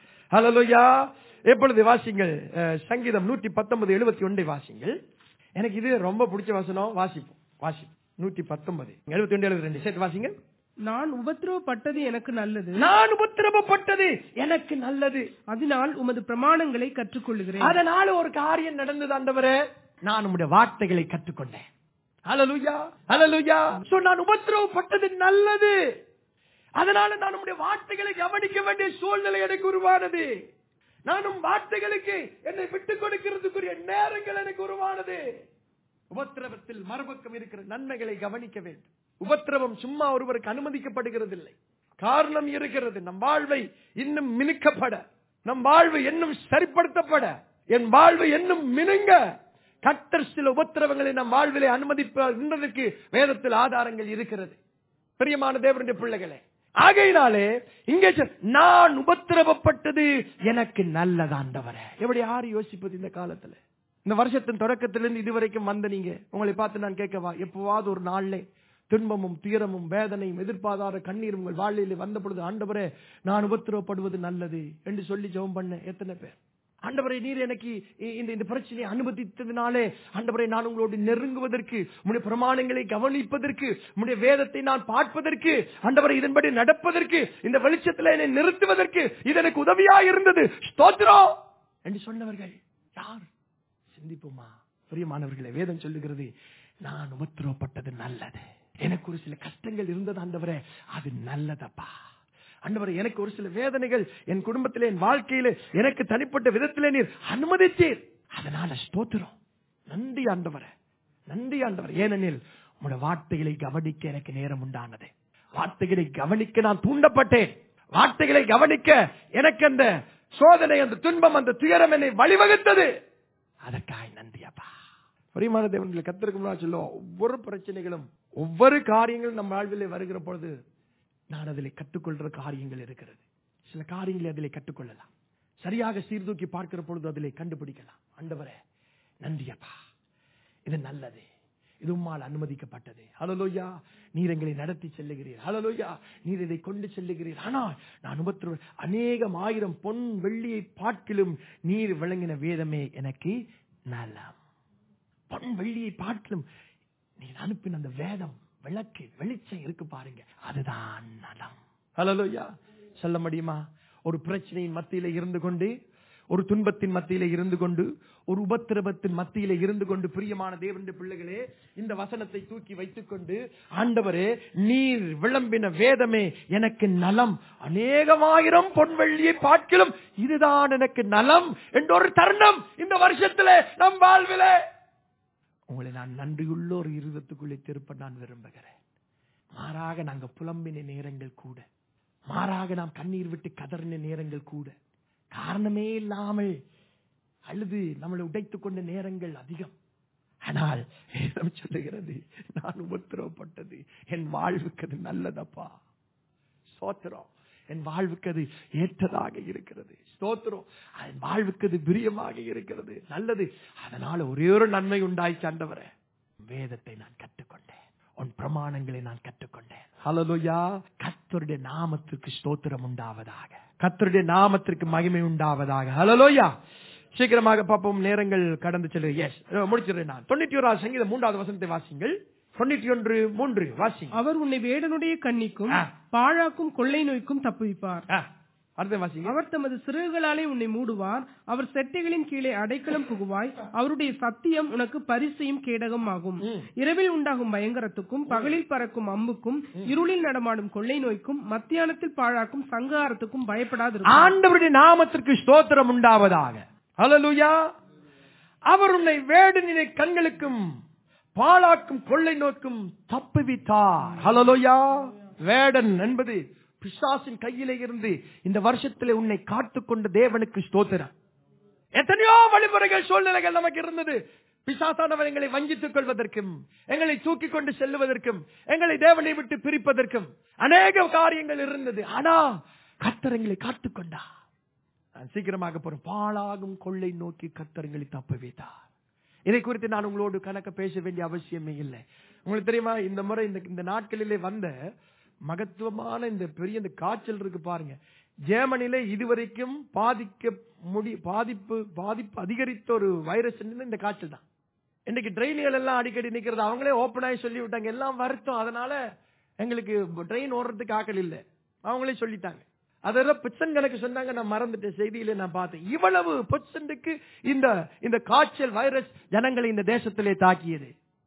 ஹலலுயா எப்பொழுது வாசிங்கள் அஹ், சங்கீதம் நூற்றி பத்தொன்பது எழுபத்தி ஒன்றை வாசிங்கள் எனக்கு இது ரொம்ப பிடிச்ச வசனம் வாசிப்போம் வாசிப்போம் நூற்றி பத்தொன்பது எழுபத்தி ஒன்று எழுபத்தி ரெண்டு சேர்த்து வாசிங்க
நான் உபத்திரவப்பட்டது எனக்கு நல்லது
நான் உபத்திரவப்பட்டது எனக்கு நல்லது
அதனால் உமது பிரமாணங்களை கற்றுக்கொள்ளுகிறேன்
அதனால ஒரு காரியம் நடந்தது ஆண்டவரே நான் உம்முடைய வார்த்தைகளை கற்றுக்கொண்டேன் ஹalleluya ஹalleluya சோ நான் உபத்திரவப்பட்டது நல்லது அதனால நான் உம்முடைய வார்த்தைகளை கவனிக்க வேண்டிய சூழ்நிலை எனக்கு உருவானது நானும் வார்த்தைகளுக்கு என்னை விட்டுக் கொடுக்கிறதுக்குரிய நேரங்கள் எனக்கு உருவானது உபத்திரவத்தில் மறுபக்கம் இருக்கிற நன்மைகளை கவனிக்க வேண்டும் உபத்திரவம் சும்மா ஒருவருக்கு அனுமதிக்கப்படுகிறது இல்லை காரணம் இருக்கிறது நம் வாழ்வை இன்னும் மினுக்கப்பட நம் வாழ்வு இன்னும் சரிப்படுத்தப்பட என் வாழ்வு இன்னும் மினுங்க கத்தர் சில உபத்திரவங்களை நம் வாழ்விலே அனுமதிப்பதற்கு வேதத்தில் ஆதாரங்கள் இருக்கிறது பிரியமான தேவனுடைய பிள்ளைகளே ஆகையினாலே இங்கே சொல், நான் உபத்திரவப்பட்டது எனக்கு நல்லதாண்டவரே எப்படி யாரு யோசிப்பது இந்த காலத்துல இந்த வருஷத்தின் தொடக்கத்திலிருந்து இதுவரைக்கும் வந்த நீங்க உங்களை பார்த்து நான் கேட்கவா எப்பவாவது ஒரு நாள்ல துன்பமும் துயரமும் வேதனையும் எதிர்பாராத கண்ணீரும் உங்கள் வாழ்க்கையில் வந்த பொழுது ஆண்டவரே நான் உபத்திரவப்படுவது நல்லது என்று சொல்லி ஜெபம் பண்ண எத்தனை பேர் ஆண்டவரை நீர் எனக்கு இ- இந்த இந்த பிரச்சனையை அனுமதித்ததினாலே ஆண்டவரை நான் உங்களோடு நெருங்குவதற்கு உடைய பிரமாணங்களை கவனிப்பதற்கு உடைய வேதத்தை நான் பார்ப்பதற்கு ஆண்டவரை இதன்படி நடப்பதற்கு இந்த வெளிச்சத்தில் என்னை நிறுத்துவதற்கு இது எனக்கு உதவியா இருந்தது ஸ்தோத்திரம் என்று சொன்னவர்கள் யார் சிந்திப்போமா பிரியமானவர்களே வேதம் சொல்லுகிறது நான் உபத்திரவப்பட்டது நல்லது எனக்கு ஒரு சில கஷ்டங்கள் இருந்தது ஆண்டவரே அது நல்லதப்பா ஆண்டவரே எனக்கு ஒரு சில வேதனைகள் என் குடும்பத்திலே என் வாழ்க்கையிலே எனக்கு தனிப்பட்ட விதத்திலே நீர் அனுமதித்தீர் அதனால ஸ்தோத்திரம் நன்றி ஆண்டவரே நன்றி ஆண்டவர் ஏனெனில் உங்களுடைய வார்த்தைகளை கவனிக்க எனக்கு நேரம் உண்டானது வார்த்தைகளை கவனிக்க நான் தூண்டப்பட்டேன் வார்த்தைகளை கவனிக்க எனக்கு அந்த சோதனை அந்த துன்பம் அந்த துயரம் என்னை வழிவகுத்தது அதற்காக நன்றி அப்பா பிரியமான தேவன்களை கத்திருக்கு முன்னாடி சொல்லுவோம் ஒவ்வொரு பிரச்சனைகளும் ஒவ்வொரு காரியங்களும் நம் வாழ்விலே வருகிற பொழுது நான் அதில் கற்றுக்கொள்ற காரியங்கள் இருக்கிறது சில காரியங்களை அதிலே கற்றுக்கொள்ளலாம் சரியாக சீர்தூக்கி பார்க்கிற பொழுது அதிலே கண்டுபிடிக்கலாம் ஆண்டவரே நன்றி அப்பா இது நல்லது இது உம்மால் அனுமதிக்கப்பட்டது ஹலலோயா நீர் எங்களை நடத்தி செல்லுகிறீர் ஹலலோயா நீர் இதை கொண்டு செல்லுகிறீர் ஆனால் நான் உபத்திர அநேகம் ஆயிரம் பொன் வெள்ளியை பார்க்கிலும் நீர் விளங்கின வேதமே எனக்கு நலம் பொன் வெள்ளியை பார்க்கிலும் நீர் அனுப்பின அந்த வேதம் விளக்கு வெளிச்சம் இருக்கு பாருங்க அதுதான் நலம் ஹலலோயா சொல்ல முடியுமா ஒரு பிரச்சனையின் மத்தியில இருந்து கொண்டு ஒரு துன்பத்தின் மத்தியில இருந்து கொண்டு ஒரு உபத்திரவத்தின் மத்தியில இருந்து கொண்டு பிரியமான தேவனுடைய பிள்ளைகளே இந்த வசனத்தை தூக்கி வைத்துக் கொண்டு ஆண்டவரே நீர் விளம்பின வேதமே எனக்கு நலம் அநேகமாயிரம் பொன்வெள்ளியை பார்க்கிலும் இதுதான் எனக்கு நலம் என்ற ஒரு தருணம் இந்த வருஷத்திலே நம் வாழ்விலே உங்களை நான் நன்றியுள்ள ஒரு இருதத்துக்குள்ளே திருப்ப நான் விரும்புகிறேன் மாறாக நாங்க புலம்பின நேரங்கள் கூட மாறாக நாம் கண்ணீர் விட்டு கதறின நேரங்கள் கூட காரணமே இல்லாமல் அழுது நம்மளை உடைத்துக் கொண்ட நேரங்கள் அதிகம் ஆனால் வேதம் சொல்லுகிறது நான் உபத்திரவப்பட்டது என் வாழ்வுக்கு அது நல்லதப்பா சோத்திரம் என் வாழ்வுக்கு அது ஏற்றதாக இருக்கிறது ஸ்தோத்திரம் என் வாழ்வுக்கு அது பிரியமாக இருக்கிறது நல்லது அதனால ஒரே ஒரு நன்மை உண்டாய் சாண்டவரே வேதத்தை நான் கற்றுக்கொண்டேன் உன் பிரமாணங்களை நான் கற்றுக்கொண்டேன் ஹலலுயா கத்தருடைய நாமத்திற்கு ஸ்தோத்திரம் உண்டாவதாக கத்தருடைய நாமத்திற்கு மகிமை உண்டாவதாக ஹலலோயா சீக்கிரமாக பார்ப்போம் நேரங்கள் கடந்து செல்லுது எஸ் முடிச்சிடுறேன் நான் தொண்ணூத்தி ஓராவது சங்கீதம் மூன்றாவது வசனத்தை வாசிங்கள் தொண்ணூத்தி ஒன்று மூன்று வாசிங்க
அவர் உன்னை வேடனுடைய கண்ணிக்கும்
ஆ.
பாழாக்கும் கொள்ளை நோய்க்கும் தப்புவிப்பார்
ஆ, அடுத்த வாசிங்க
அவர் தமது சிறகுகளாலே உன்னை மூடுவார் அவர் செட்டைகளின் கீழே அடைக்கலம் புகுவாய் அவருடைய சத்தியம் உனக்கு பரிசையும் கேடகம் ஆகும்
ம்.
இரவில் உண்டாகும் பயங்கரத்துக்கும் பகலில் பறக்கும் அம்புக்கும் இருளில் நடமாடும் கொள்ளை நோய்க்கும் மத்தியானத்தில் பாழாக்கும் சங்காரத்துக்கும் பயப்படாது
ஆண்டவருடைய நாமத்திற்கு ஸ்தோத்திரம் உண்டாவதாக ஹalleluya அவர் உன்னை வேடனினை கண்களுக்கும் பாழாக்கும் கொள்ளை நோக்கும் தப்புவித்தார் ஹalleluya வேடன் என்பது பிசாசின் கையிலே இருந்து இந்த வருஷத்திலே உன்னை காத்துக்கொண்ட தேவனுக்கு ஸ்தோத்திரம் எத்தனையோ வழிமுறைகள் சூழ்நிலைகள் நமக்கு இருந்தது பிசாசானவர் எங்களை வஞ்சித்துக் கொள்வதற்கும் எங்களை தூக்கி கொண்டு செல்வதற்கும் எங்களை தேவனை விட்டு பிரிப்பதற்கும் அநேக காரியங்கள் இருந்தது ஆனா கர்த்தர் எங்களை காத்துக்கொண்டா நான் சீக்கிரமாக போறேன் பாழாகும் கொள்ளை நோக்கி கர்த்தரங்களை தப்ப வைத்தார் இதை குறித்து நான் உங்களோடு கணக்க பேச வேண்டிய அவசியமே இல்லை உங்களுக்கு தெரியுமா இந்த முறை இந்த இந்த நாட்களிலே வந்த மகத்துவமான இந்த பெரிய இந்த காய்ச்சல் இருக்கு பாருங்க ஜெர்மனிலே இதுவரைக்கும் பாதிக்க முடி பாதிப்பு பாதிப்பு அதிகரித்த ஒரு வைரஸ் இந்த காய்ச்சல் தான் இன்னைக்கு ட்ரெயின்கள் எல்லாம் அடிக்கடி நிக்கிறது அவங்களே ஓப்பன் ஆகி சொல்லி விட்டாங்க எல்லாம் வருத்தம் அதனால எங்களுக்கு ட்ரெயின் ஓடுறதுக்கு ஆக்கல் இல்லை அவங்களே சொல்லிட்டாங்க அதெல்லாம் பெர்சன்ட் கணக்கு சொன்னாங்க நான் மறந்துட்டேன் செய்தியில நான் பார்த்தேன் இவ்வளவு பெர்சன்ட்டுக்கு இந்த இந்த காய்ச்சல் வைரஸ் ஜனங்களை இந்த தேசத்திலே தாக்கியது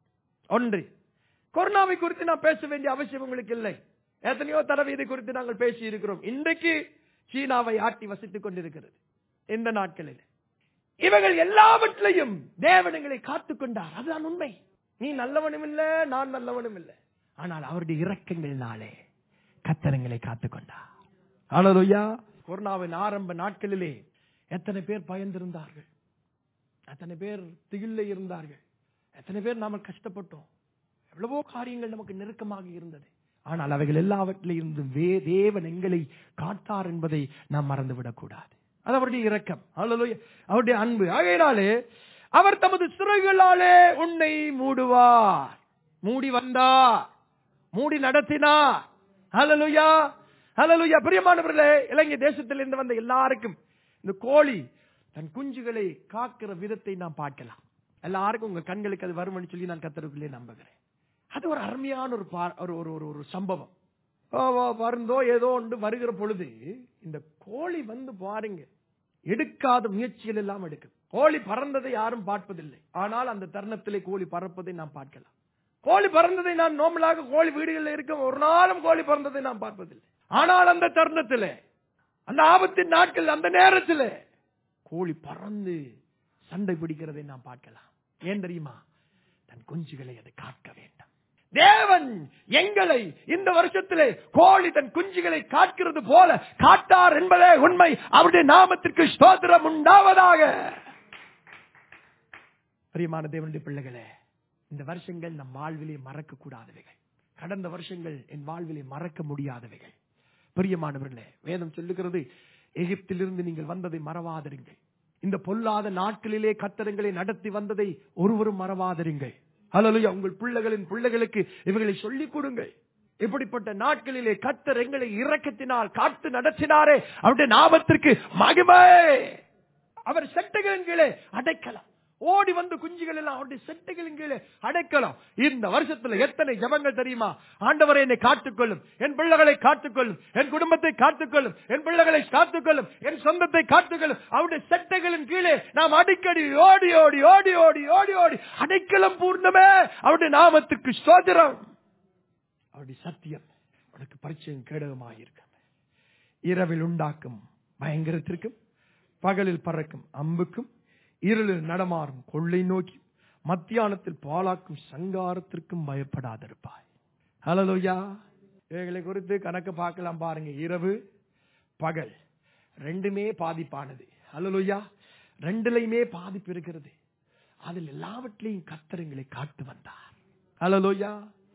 ஒன்று கொரோனாவை குறித்து நான் பேச வேண்டிய அவசியம் உங்களுக்கு இல்லை எத்தனையோ தடவை இதை குறித்து நாங்கள் பேசி இருக்கிறோம் இன்றைக்கு சீனாவை ஆட்டி வசித்துக் கொண்டிருக்கிறது இந்த நாட்களில் இவர்கள் எல்லாவற்றையும் தேவனங்களை காத்துக் கொண்டார் அதுதான் உண்மை நீ நல்லவனும் இல்ல நான் நல்லவனும் இல்லை ஆனால் அவருடைய இரக்கங்களினாலே கத்தரங்களை காத்துக் கொண்டார் அழலுயா கொரோனாவின் ஆரம்ப நாட்களிலே எத்தனை பேர் பயந்திருந்தார்கள் எத்தனை பேர் திகில்ல இருந்தார்கள் எத்தனை பேர் நாம கஷ்டப்பட்டோம் எவ்வளவோ காரியங்கள் நமக்கு நெருக்கமாக இருந்தது ஆனால் அவைகள் எல்லாவற்றிலும் இருந்து வே தேவன் எங்களை காத்தார் என்பதை நாம் மறந்துவிடக் கூடாது அது அவருடைய இரக்கம் அல்லது அவருடைய அன்பு ஆகையினாலே அவர் தமது சிறைகளாலே உன்னை மூடுவார் மூடி வந்தார் மூடி நடத்தினார் ஹalleluya ஹalleluya பிரியமானவர்களே இலங்கை தேசத்திலிருந்து வந்த எல்லாருக்கும் இந்த கோழி தன் குஞ்சுகளை காக்கிற விதத்தை நாம் பார்க்கலாம் எல்லாருக்கும் உங்க கண்களுக்கு அது வரும்னு சொல்லி நான் கத்தருக்குள்ளே நம்புகிறேன் அது ஒரு அருமையான ஒரு பா- ஒரு ஒரு ஒரு ஒரு சம்பவம் ஓ, ஓ, வருந்தோ ஏதோ ஒன்று வருகிற பொழுது இந்த கோழி வந்து பாருங்க எடுக்காத முயற்சிகள் எல்லாம் எடுக்கும் கோழி பறந்ததை யாரும் பார்ப்பதில்லை ஆனால் அந்த தருணத்திலே கோழி பறப்பதை நாம் பார்க்கலாம் கோழி பறந்ததை நான் நோமலாக கோழி வீடுகளில் இருக்க ஒரு நாளும் கோழி பறந்ததை நாம் பார்ப்பதில்லை ஆனால் அந்த தருணத்திலே அந்த ஆபத்தின் நாட்கள் அந்த நேரத்திலே கோழி பறந்து சண்டை பிடிக்கிறதை நாம் பார்க்கலாம் ஏன் தெரியுமா தன் குஞ்சுகளை அது காக்க வேண்டும் தேவன் எங்களை இந்த வருஷத்திலே கோழி தன் குஞ்சுகளை காக்கிறது போல காட்டார் என்பதே உண்மை அவருடைய நாமத்திற்கு ஸ்தோத்திரம் உண்டாவதாக பிரியமான தேவனுடைய பிள்ளைகளே இந்த வருஷங்கள் நம் வாழ்விலே மறக்க கூடாதவைகள் கடந்த வருஷங்கள் என் வாழ்விலே மறக்க முடியாதவைகள் பிரியமானவர்களே வேதம் சொல்லுகிறது எகிப்திலிருந்து நீங்கள் வந்ததை மறவாதிருங்கள் இந்த பொல்லாத நாட்களிலே கத்தரங்களை நடத்தி வந்ததை ஒருவரும் மறவாதிருங்கள் ஹalleluya உங்கள் பிள்ளைகளின் பிள்ளைகளுக்கு இவைகளை சொல்லிக் கொடுங்கள் இப்படிப்பட்ட நாட்களிலே கத்தர் எங்களை இரக்கத்தினால் காத்து நடத்தினாரே அவருடைய நாமத்திற்கு மகிமை அவர் செட்டைகளின் கீழே அடைக்கலாம் ஓடி வந்து குஞ்சுகள் எல்லாம் அவருடைய செட்டைகளின் கீழே அடைக்கலாம் இந்த வருஷத்துல எத்தனை ஜபங்கள் தெரியுமா ஆண்டவரை என்னை காத்துக்கொள்ளும் என் பிள்ளைகளை காத்துக்கொள்ளும் என் குடும்பத்தை காத்துக்கொள்ளும் என் பிள்ளைகளை காத்துக்கொள்ளும் என் சொந்தத்தை காத்துக்கொள்ளும் அவருடைய செட்டைகளின் கீழே நாம் அடிக்கடி ஓடி ஓடி ஓடி ஓடி ஓடி ஓடி அடைக்கலம் பூர்ணமே அவருடைய நாமத்துக்கு சோதரம் அவருடைய சத்தியம் உனக்கு பரிச்சயம் கேடகமாயிருக்கும் இரவில் உண்டாக்கும் பயங்கரத்திற்கும் பகலில் பறக்கும் அம்புக்கும் இருளில் நடமாறும் கொள்ளை நோக்கி மத்தியானத்தில் பாலாக்கும் சங்காரத்திற்கும் பயப்படாதிருப்பாய் ஹலலோயா இவைகளை குறித்து கணக்கு பார்க்கலாம் பாருங்க இரவு பகல் ரெண்டுமே பாதிப்பானது ஹலலோயா ரெண்டுலையுமே பாதிப்பு இருக்கிறது அதில் எல்லாவற்றிலையும் கத்தரங்களை காட்டு வந்தார் ஹலலோயா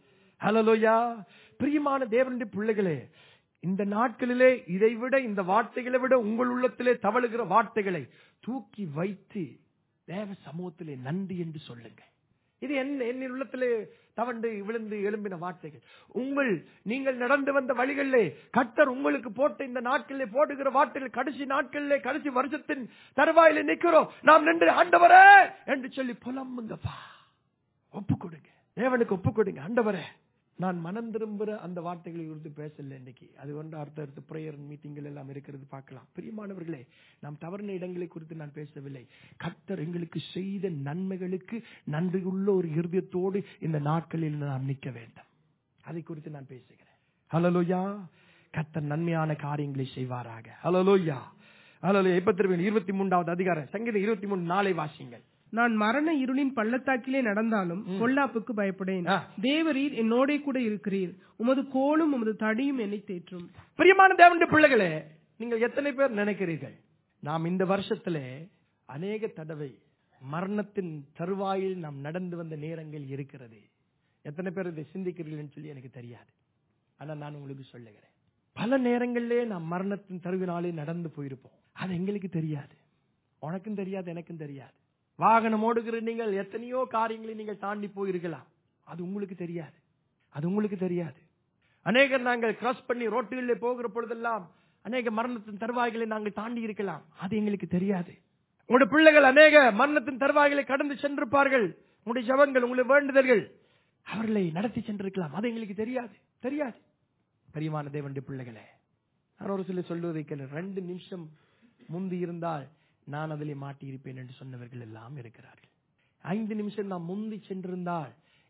ஹலலோயா பிரியமான தேவனுடைய பிள்ளைகளே இந்த நாட்களிலே இதைவிட இந்த வார்த்தைகளை விட உங்கள் உள்ளத்திலே தவழுகிற வார்த்தைகளை தூக்கி வைத்து தேவ சமூகத்திலே நன்றி என்று சொல்லுங்க இது என்ன என் உள்ளத்திலே தவண்டு விழுந்து எழும்பின வார்த்தைகள் உங்கள் நீங்கள் நடந்து வந்த வழிகளிலே கர்த்தர் உங்களுக்கு போட்ட இந்த நாட்களிலே போடுகிற வார்த்தைகள் கடைசி நாட்களிலே கடைசி வருஷத்தின் தருவாயிலே நிக்கிறோம் நாம் நின்று ஆண்டவரே என்று சொல்லி புலம்புங்கப்பா ஒப்பு கொடுங்க தேவனுக்கு ஒப்பு கொடுங்க ஆண்டவரே நான் மனம் திரும்புற அந்த வார்த்தைகளை குறித்து பேசல இன்னைக்கு அது ஒன்று அடுத்த அடுத்த பிரேயர் மீட்டிங்கள் எல்லாம் இருக்கிறது பார்க்கலாம் பிரியமானவர்களே நாம் தவறின இடங்களை குறித்து நான் பேசவில்லை கர்த்தர் எங்களுக்கு செய்த நன்மைகளுக்கு நன்றியுள்ள ஒரு இருதயத்தோடு இந்த நாட்களில் நாம் நிற்க வேண்டும் அதை குறித்து நான் பேசுகிறேன் ஹலலோயா கர்த்தர் நன்மையான காரியங்களை செய்வாராக ஹலலோயா ஹலலோ இப்பத்தி இருபத்தி மூன்றாவது அதிகாரம் சங்கீதம் இருபத்தி மூணு நாளை வாசிங்கள்
நான் மரண இருளின் பள்ளத்தாக்கிலே நடந்தாலும் பொல்லாப்புக்கு பயப்படேன்
ஆ.
தேவரீர் என்னோடே கூட இருக்கிறீர் உமது கோலும் உமது தடியும் என்னை தேற்றும்
பிரியமான தேவனுடைய பிள்ளைகளே நீங்கள் எத்தனை பேர் நினைக்கிறீர்கள் நாம் இந்த வருஷத்திலே அநேக தடவை மரணத்தின் தருவாயில் நாம் நடந்து வந்த நேரங்கள் இருக்கிறது எத்தனை பேர் இதை சிந்திக்கிறீர்கள் சொல்லி எனக்கு தெரியாது ஆனா நான் உங்களுக்கு சொல்லுகிறேன் பல நேரங்களிலே நாம் மரணத்தின் தருவினாலே நடந்து போயிருப்போம் அது எங்களுக்கு தெரியாது உனக்கும் தெரியாது எனக்கும் தெரியாது வாகனம் ஓடுகிற நீங்கள் எத்தனையோ காரியங்களை நீங்கள் தாண்டி போயிருக்கலாம் அது உங்களுக்கு தெரியாது அது உங்களுக்கு தெரியாது அநேகர் நாங்கள் கிராஸ் பண்ணி ரோட்டுகளில் போகிற பொழுதெல்லாம் அநேக மரணத்தின் தருவாய்களை நாங்கள் தாண்டி இருக்கலாம் அது எங்களுக்கு தெரியாது உங்களுடைய பிள்ளைகள் அநேக மரணத்தின் தருவாய்களை கடந்து சென்றிருப்பார்கள் உங்களுடைய ஜபங்கள் உங்களுடைய வேண்டுதல்கள் அவர்களை நடத்தி சென்றிருக்கலாம் அது எங்களுக்கு தெரியாது தெரியாது பெரியமான தேவனுடைய பிள்ளைகளே நான் ஒரு சில சொல்லுவதை கேளு ரெண்டு நிமிஷம் முந்தி இருந்தால் நான் அதிலே மாட்டி இருப்பேன் என்று சொன்னவர்கள் எல்லாம் இருக்கிறார்கள் ஐந்து நிமிஷம் நாம் முந்தி சென்றிருந்தால்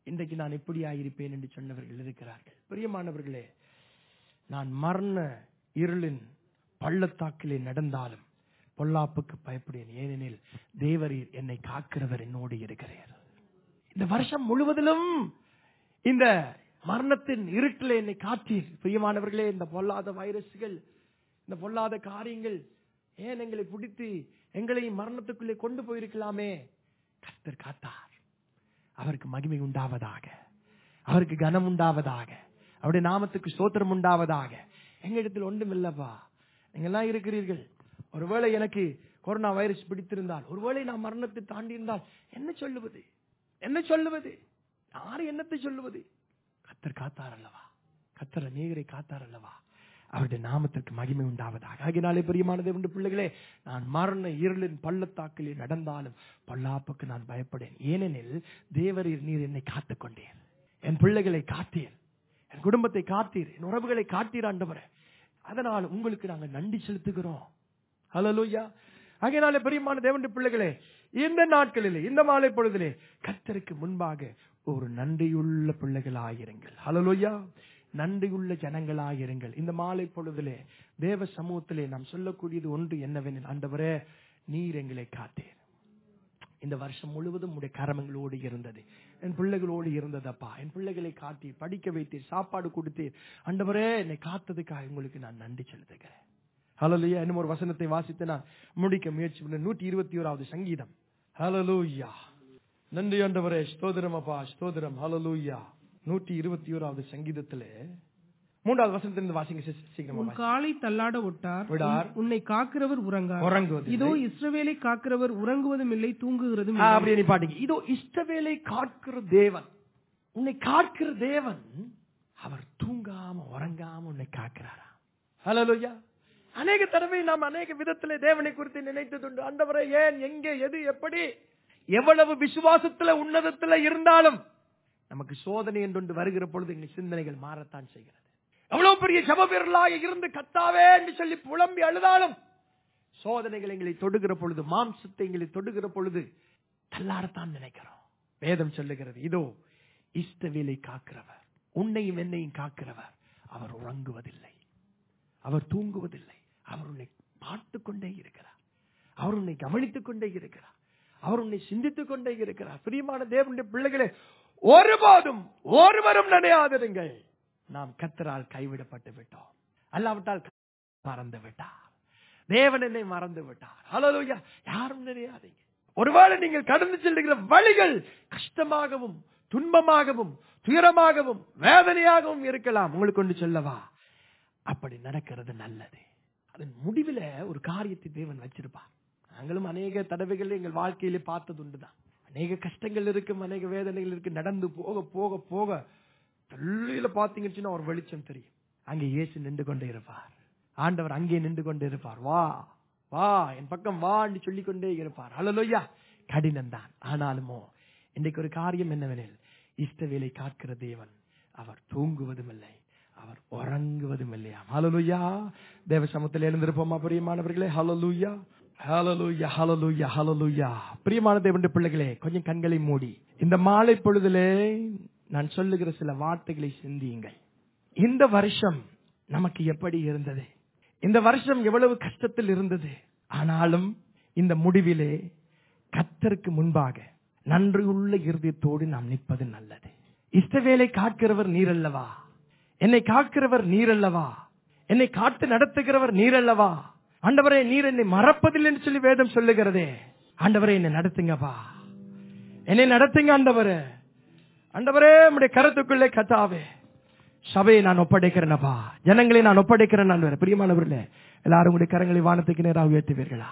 இன்றைக்கு நான் எப்படியா இருப்பேன் என்று சொன்னவர்கள் இருக்கிறார்கள் பிரியமானவர்களே நான் மரண இருளின் பள்ளத்தாக்கிலே நடந்தாலும் பொல்லாப்புக்கு பயப்படேன் ஏனெனில் தேவரீர் என்னை காக்கிறவர் என்னோடு இருக்கிறார் இந்த வருஷம் முழுவதிலும் இந்த மரணத்தின் இருட்டில் என்னை காத்தீர் பிரியமானவர்களே இந்த பொல்லாத வைரஸ்கள் இந்த பொல்லாத காரியங்கள் ஏன் எங்களை பிடித்து எங்களை மரணத்துக்குள்ளே கொண்டு போயிருக்கலாமே கர்த்தர் காத்தார் அவருக்கு மகிமை உண்டாவதாக அவருக்கு கனம் உண்டாவதாக அவருடைய நாமத்துக்கு ஸ்தோத்திரம் உண்டாவதாக எங்க இடத்தில் ஒன்றும் இல்லப்பா நீங்கெல்லாம் இருக்கிறீர்கள் ஒருவேளை எனக்கு கொரோனா வைரஸ் பிடித்திருந்தால் ஒருவேளை நான் மரணத்தை தாண்டி இருந்தால் என்ன சொல்லுவது என்ன சொல்லுவது யாரு என்னத்தை சொல்லுவது கத்தர் காத்தார் அல்லவா கத்தர் அநேகரை காத்தார் அல்லவா அவருடைய நாமத்திற்கு மகிமை உண்டாவதாக ஆகினாலே பிரியமானது உண்டு பிள்ளைகளே நான் மரண இருளின் பள்ளத்தாக்கிலே நடந்தாலும் பல்லாப்புக்கு நான் பயப்படேன் ஏனெனில் தேவரீர் நீர் என்னை காத்துக் கொண்டீர் என் பிள்ளைகளை காத்தீர் என் குடும்பத்தை காத்தீர் என் உறவுகளை காத்தீர் ஆண்டவரே அதனால் உங்களுக்கு நாங்கள் நன்றி செலுத்துகிறோம் ஹalleluya ஆகையினாலே பிரியமான தேவனுடைய பிள்ளைகளே இந்த நாட்களிலே இந்த மாலை பொழுதிலே கர்த்தருக்கு முன்பாக ஒரு நன்றியுள்ள பிள்ளைகளாயிருங்கள் ஹalleluya நன்றியுள்ள ஜனங்களாயிருங்கள் இந்த மாலை பொழுதிலே தேவ சமூகத்திலே நாம் சொல்லக்கூடியது ஒன்று என்னவெனில் ஆண்டவரே நீர் எங்களை காத்தீர் இந்த வருஷம் முழுவதும் உடைய கரமங்களோடு இருந்தது என் பிள்ளைகளோடு இருந்ததப்பா என் பிள்ளைகளை காட்டி படிக்க வைத்தீர் சாப்பாடு கொடுத்தீர் ஆண்டவரே என்னை காத்ததுக்காக உங்களுக்கு நான் நன்றி செலுத்துகிறேன் ஹலலுயா இன்னும் ஒரு வசனத்தை வாசித்து நான் முடிக்க முயற்சி பண்ண நூற்றி இருபத்தி ஓராவது சங்கீதம் ஹலலூயா நன்றி ஆண்டவரே ஸ்தோதிரம் அப்பா ஸ்தோதிரம் ஹலலூயா நூற்றி இருபத்தி ஓராவது சங்கீதத்திலே மூன்றாவது வசனத்திலிருந்து வாசிங்க சி- சீக்கிரமா
உன்
வாசிங்க.
காலை தள்ளாட விட்டார்
விடார்.
உன்னை காக்கிறவர் உறங்கார்
உறங்குவதில்லை.
இதோ இஸ்ரவேலை காக்கிறவர் உறங்குவதும் இல்லை தூங்குகிறதும்
ஆ,
இல்லை.
அப்படியே நீ பாட்டுங்க இதோ இஷ்டவேலை காக்கிற தேவன் உன்னை காக்கிற தேவன் அவர் தூங்காம உறங்காம உன்னை காக்கிறாரா ஹalleluya அநேக தடவை நாம் அநேக விதத்திலே தேவனை குறித்து நினைத்ததுண்டு ஆண்டவரே ஏன் எங்கே எது எப்படி எவ்வளவு விசுவாசத்துல உன்னதத்துல இருந்தாலும் நமக்கு சோதனை என்று வருகிற பொழுது எங்கள் சிந்தனைகள் மாறத்தான் செய்கிறது எவ்வளவு பெரிய ஜபவீரர்களாக இருந்து கத்தாவே என்று சொல்லி புலம்பி அழுதாலும் சோதனைகள் எங்களை தொடுகிற பொழுது மாம்சத்தை எங்களை தொடுகிற பொழுது தள்ளாடத்தான் நினைக்கிறோம் வேதம் சொல்லுகிறது இதோ இஷ்டவேலை காக்கிறவர் உன்னையும் என்னையும் காக்கிறவர் அவர் உறங்குவதில்லை அவர் தூங்குவதில்லை அவர் உன்னை பார்த்துக் கொண்டே இருக்கிறார் அவர் உன்னை கவனித்துக் கொண்டே இருக்கிறார் அவர் உன்னை சிந்தித்துக் கொண்டே இருக்கிறார் பிரியமான தேவனுடைய பிள்ளைகளே ஒருபோதும் ஒருவரும் நினையாதிருங்கள் நாம் கத்தரால் கைவிடப்பட்டு விட்டோம் அல்லாவிட்டால் மறந்து விட்டார் தேவன் என்னை மறந்து விட்டார் ஹalleluya யாரும் நினையாதீங்க ஒருவேளை நீங்கள் கடந்து செல்லுகிற வழிகள் கஷ்டமாகவும் துன்பமாகவும் துயரமாகவும் வேதனையாகவும் இருக்கலாம் உங்களுக்கு கொண்டு சொல்லவா அப்படி நடக்கிறது நல்லது அதன் முடிவில ஒரு காரியத்தை தேவன் வச்சிருப்பார் நாங்களும் அநேக தடவைகள் எங்கள் வாழ்க்கையிலே பார்த்தது உண்டுதான் அநேக கஷ்டங்கள் இருக்கும் அநேக வேதனைகள் இருக்கு நடந்து போக போக போக தொல்லையில பாத்தீங்கன்னா ஒரு வெளிச்சம் தெரியும் அங்கே இயேசு நின்று கொண்டே இருப்பார் ஆண்டவர் அங்கே நின்று கொண்டே இருப்பார் வா வா என் பக்கம் வான்னு சொல்லிக் கொண்டே இருப்பார் ஹalleluya கடினம் தான் ஆனாலுமோ இன்றைக்கு ஒரு காரியம் என்னவெனில் இஷ்டவேலை காக்கிற தேவன் அவர் தூங்குவதும் இல்லை அவர் உறங்குவதும் இல்லையா ஹalleluya தேவ சமூகத்தில் எழுந்திருப்போமா பிரியமானவர்களே ஹalleluya ஹalleluya ஹalleluya ஹalleluya பிரியமான தேவனுடைய பிள்ளைகளே கொஞ்சம் கண்களை மூடி இந்த மாலை பொழுதிலே நான் சொல்லுகிற சில வார்த்தைகளை சிந்தியுங்கள் இந்த வருஷம் நமக்கு எப்படி இருந்தது இந்த வருஷம் எவ்வளவு கஷ்டத்தில் இருந்தது ஆனாலும் இந்த முடிவிலே கத்தருக்கு முன்பாக நன்றியுள்ள இருதயத்தோடு நாம் நிற்பது நல்லது இஷ்டவேலை காக்கிறவர் நீரல்லவா என்னை காக்கிறவர் நீரல்லவா என்னை காத்து நடத்துகிறவர் நீரல்லவா ஆண்டவரே நீர் என்னை மறப்பதில்லை என்று சொல்லி வேதம் சொல்லுகிறதே ஆண்டவரே என்னை நடத்துங்கப்பா என்னை நடத்துங்க ஆண்டவரே ஆண்டவரே உம்முடைய கருத்துக்குள்ளே கத்தாவே சபையை நான் ஒப்படைக்கிறேனப்பா ஜனங்களை நான் ஒப்படைக்கிறேன் ஆண்டவரே பிரியமானவர்களே எல்லாரும் உடைய கரங்களை வானத்துக்கு நேராக உயர்த்துவீர்களா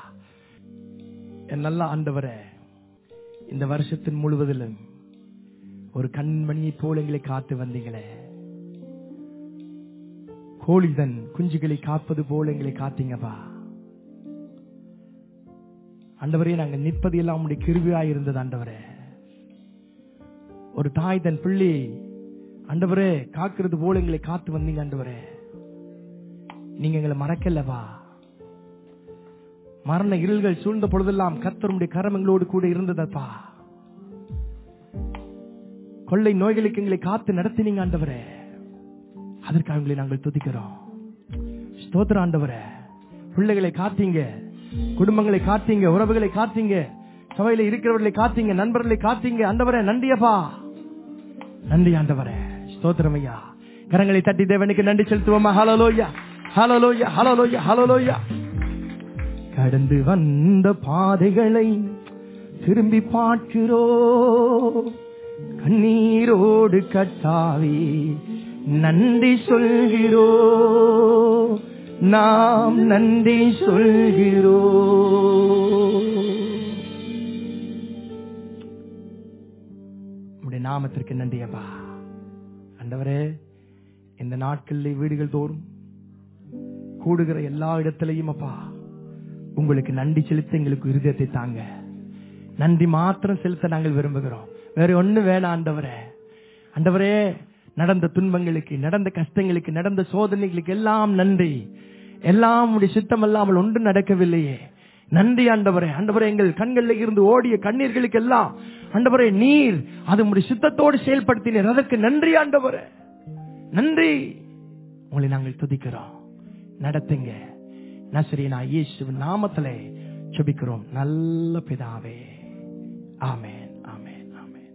என் நல்ல ஆண்டவரே இந்த வருஷத்தின் முழுவதிலும் ஒரு கண்மணியை போல எங்களை காத்து வந்தீங்களே கோழிதன் குஞ்சுகளை காப்பது போல எங்களை காத்தீங்கப்பா ஆண்டவரே நாங்க நிற்பது எல்லாம் உடைய கிருவியா இருந்தது ஆண்டவரே ஒரு தாய் தன் பிள்ளை ஆண்டவரே காக்கிறது போல எங்களை காத்து வந்தீங்க ஆண்டவரே நீங்க எங்களை மறக்கலவா மரண இருள்கள் சூழ்ந்த பொழுதெல்லாம் கத்தருடைய கரம் எங்களோடு கூட இருந்ததப்பா கொள்ளை நோய்களுக்கு எங்களை காத்து நடத்தினீங்க ஆண்டவரே அதற்காக உங்களை நாங்கள் துதிக்கிறோம் ஸ்தோத்திர ஆண்டவரே பிள்ளைகளை காத்தீங்க குடும்பங்களை காத்தீங்க உறவுகளை காத்தீங்க சபையில இருக்கிறவர்களை காத்தீங்க நண்பர்களை காத்தீங்க ஆண்டவரே நன்றியப்பா நன்றி ஆண்டவரே ஸ்தோத்திரம் ஐயா கரங்களை தட்டி தேவனுக்கு நன்றி செலுத்துவோமா ஹலலோயா ஹலலோயா ஹலலோயா ஹலலோயா கடந்து வந்த பாதைகளை திரும்பி பார்க்கிறோ கண்ணீரோடு கட்டாவே நன்றி சொல்கிறோ நாம் நன்றி சொல்கிறோ உம்முடைய நாமத்திற்கு நன்றியப்பா ஆண்டவரே இந்த நாட்களில் வீடுகள் தோறும் கூடுகிற எல்லா இடத்திலையும் அப்பா உங்களுக்கு நன்றி செலுத்த எங்களுக்கு இருதயத்தை தாங்க நன்றி மாத்திரம் செலுத்த நாங்கள் விரும்புகிறோம் வேற ஒண்ணு வேணாம் ஆண்டவரே ஆண்டவரே நடந்த துன்பங்களுக்கு நடந்த கஷ்டங்களுக்கு நடந்த சோதனைகளுக்கு எல்லாம் நன்றி எல்லாம் உடைய சித்தம் அல்லாமல் ஒன்றும் நடக்கவில்லையே நன்றி ஆண்டவரே ஆண்டவரே எங்கள் கண்களில் இருந்து ஓடிய கண்ணீர்களுக்கு எல்லாம் ஆண்டவரே நீர் அது உடைய சித்தத்தோடு செயல்படுத்தினீர் அதற்கு நன்றி ஆண்டவரே நன்றி உங்களை நாங்கள் துதிக்கிறோம் நடத்துங்க நசரீனா இயேசுவின் நாமத்திலே செபிக்கிறோம் நல்ல பிதாவே ஆமே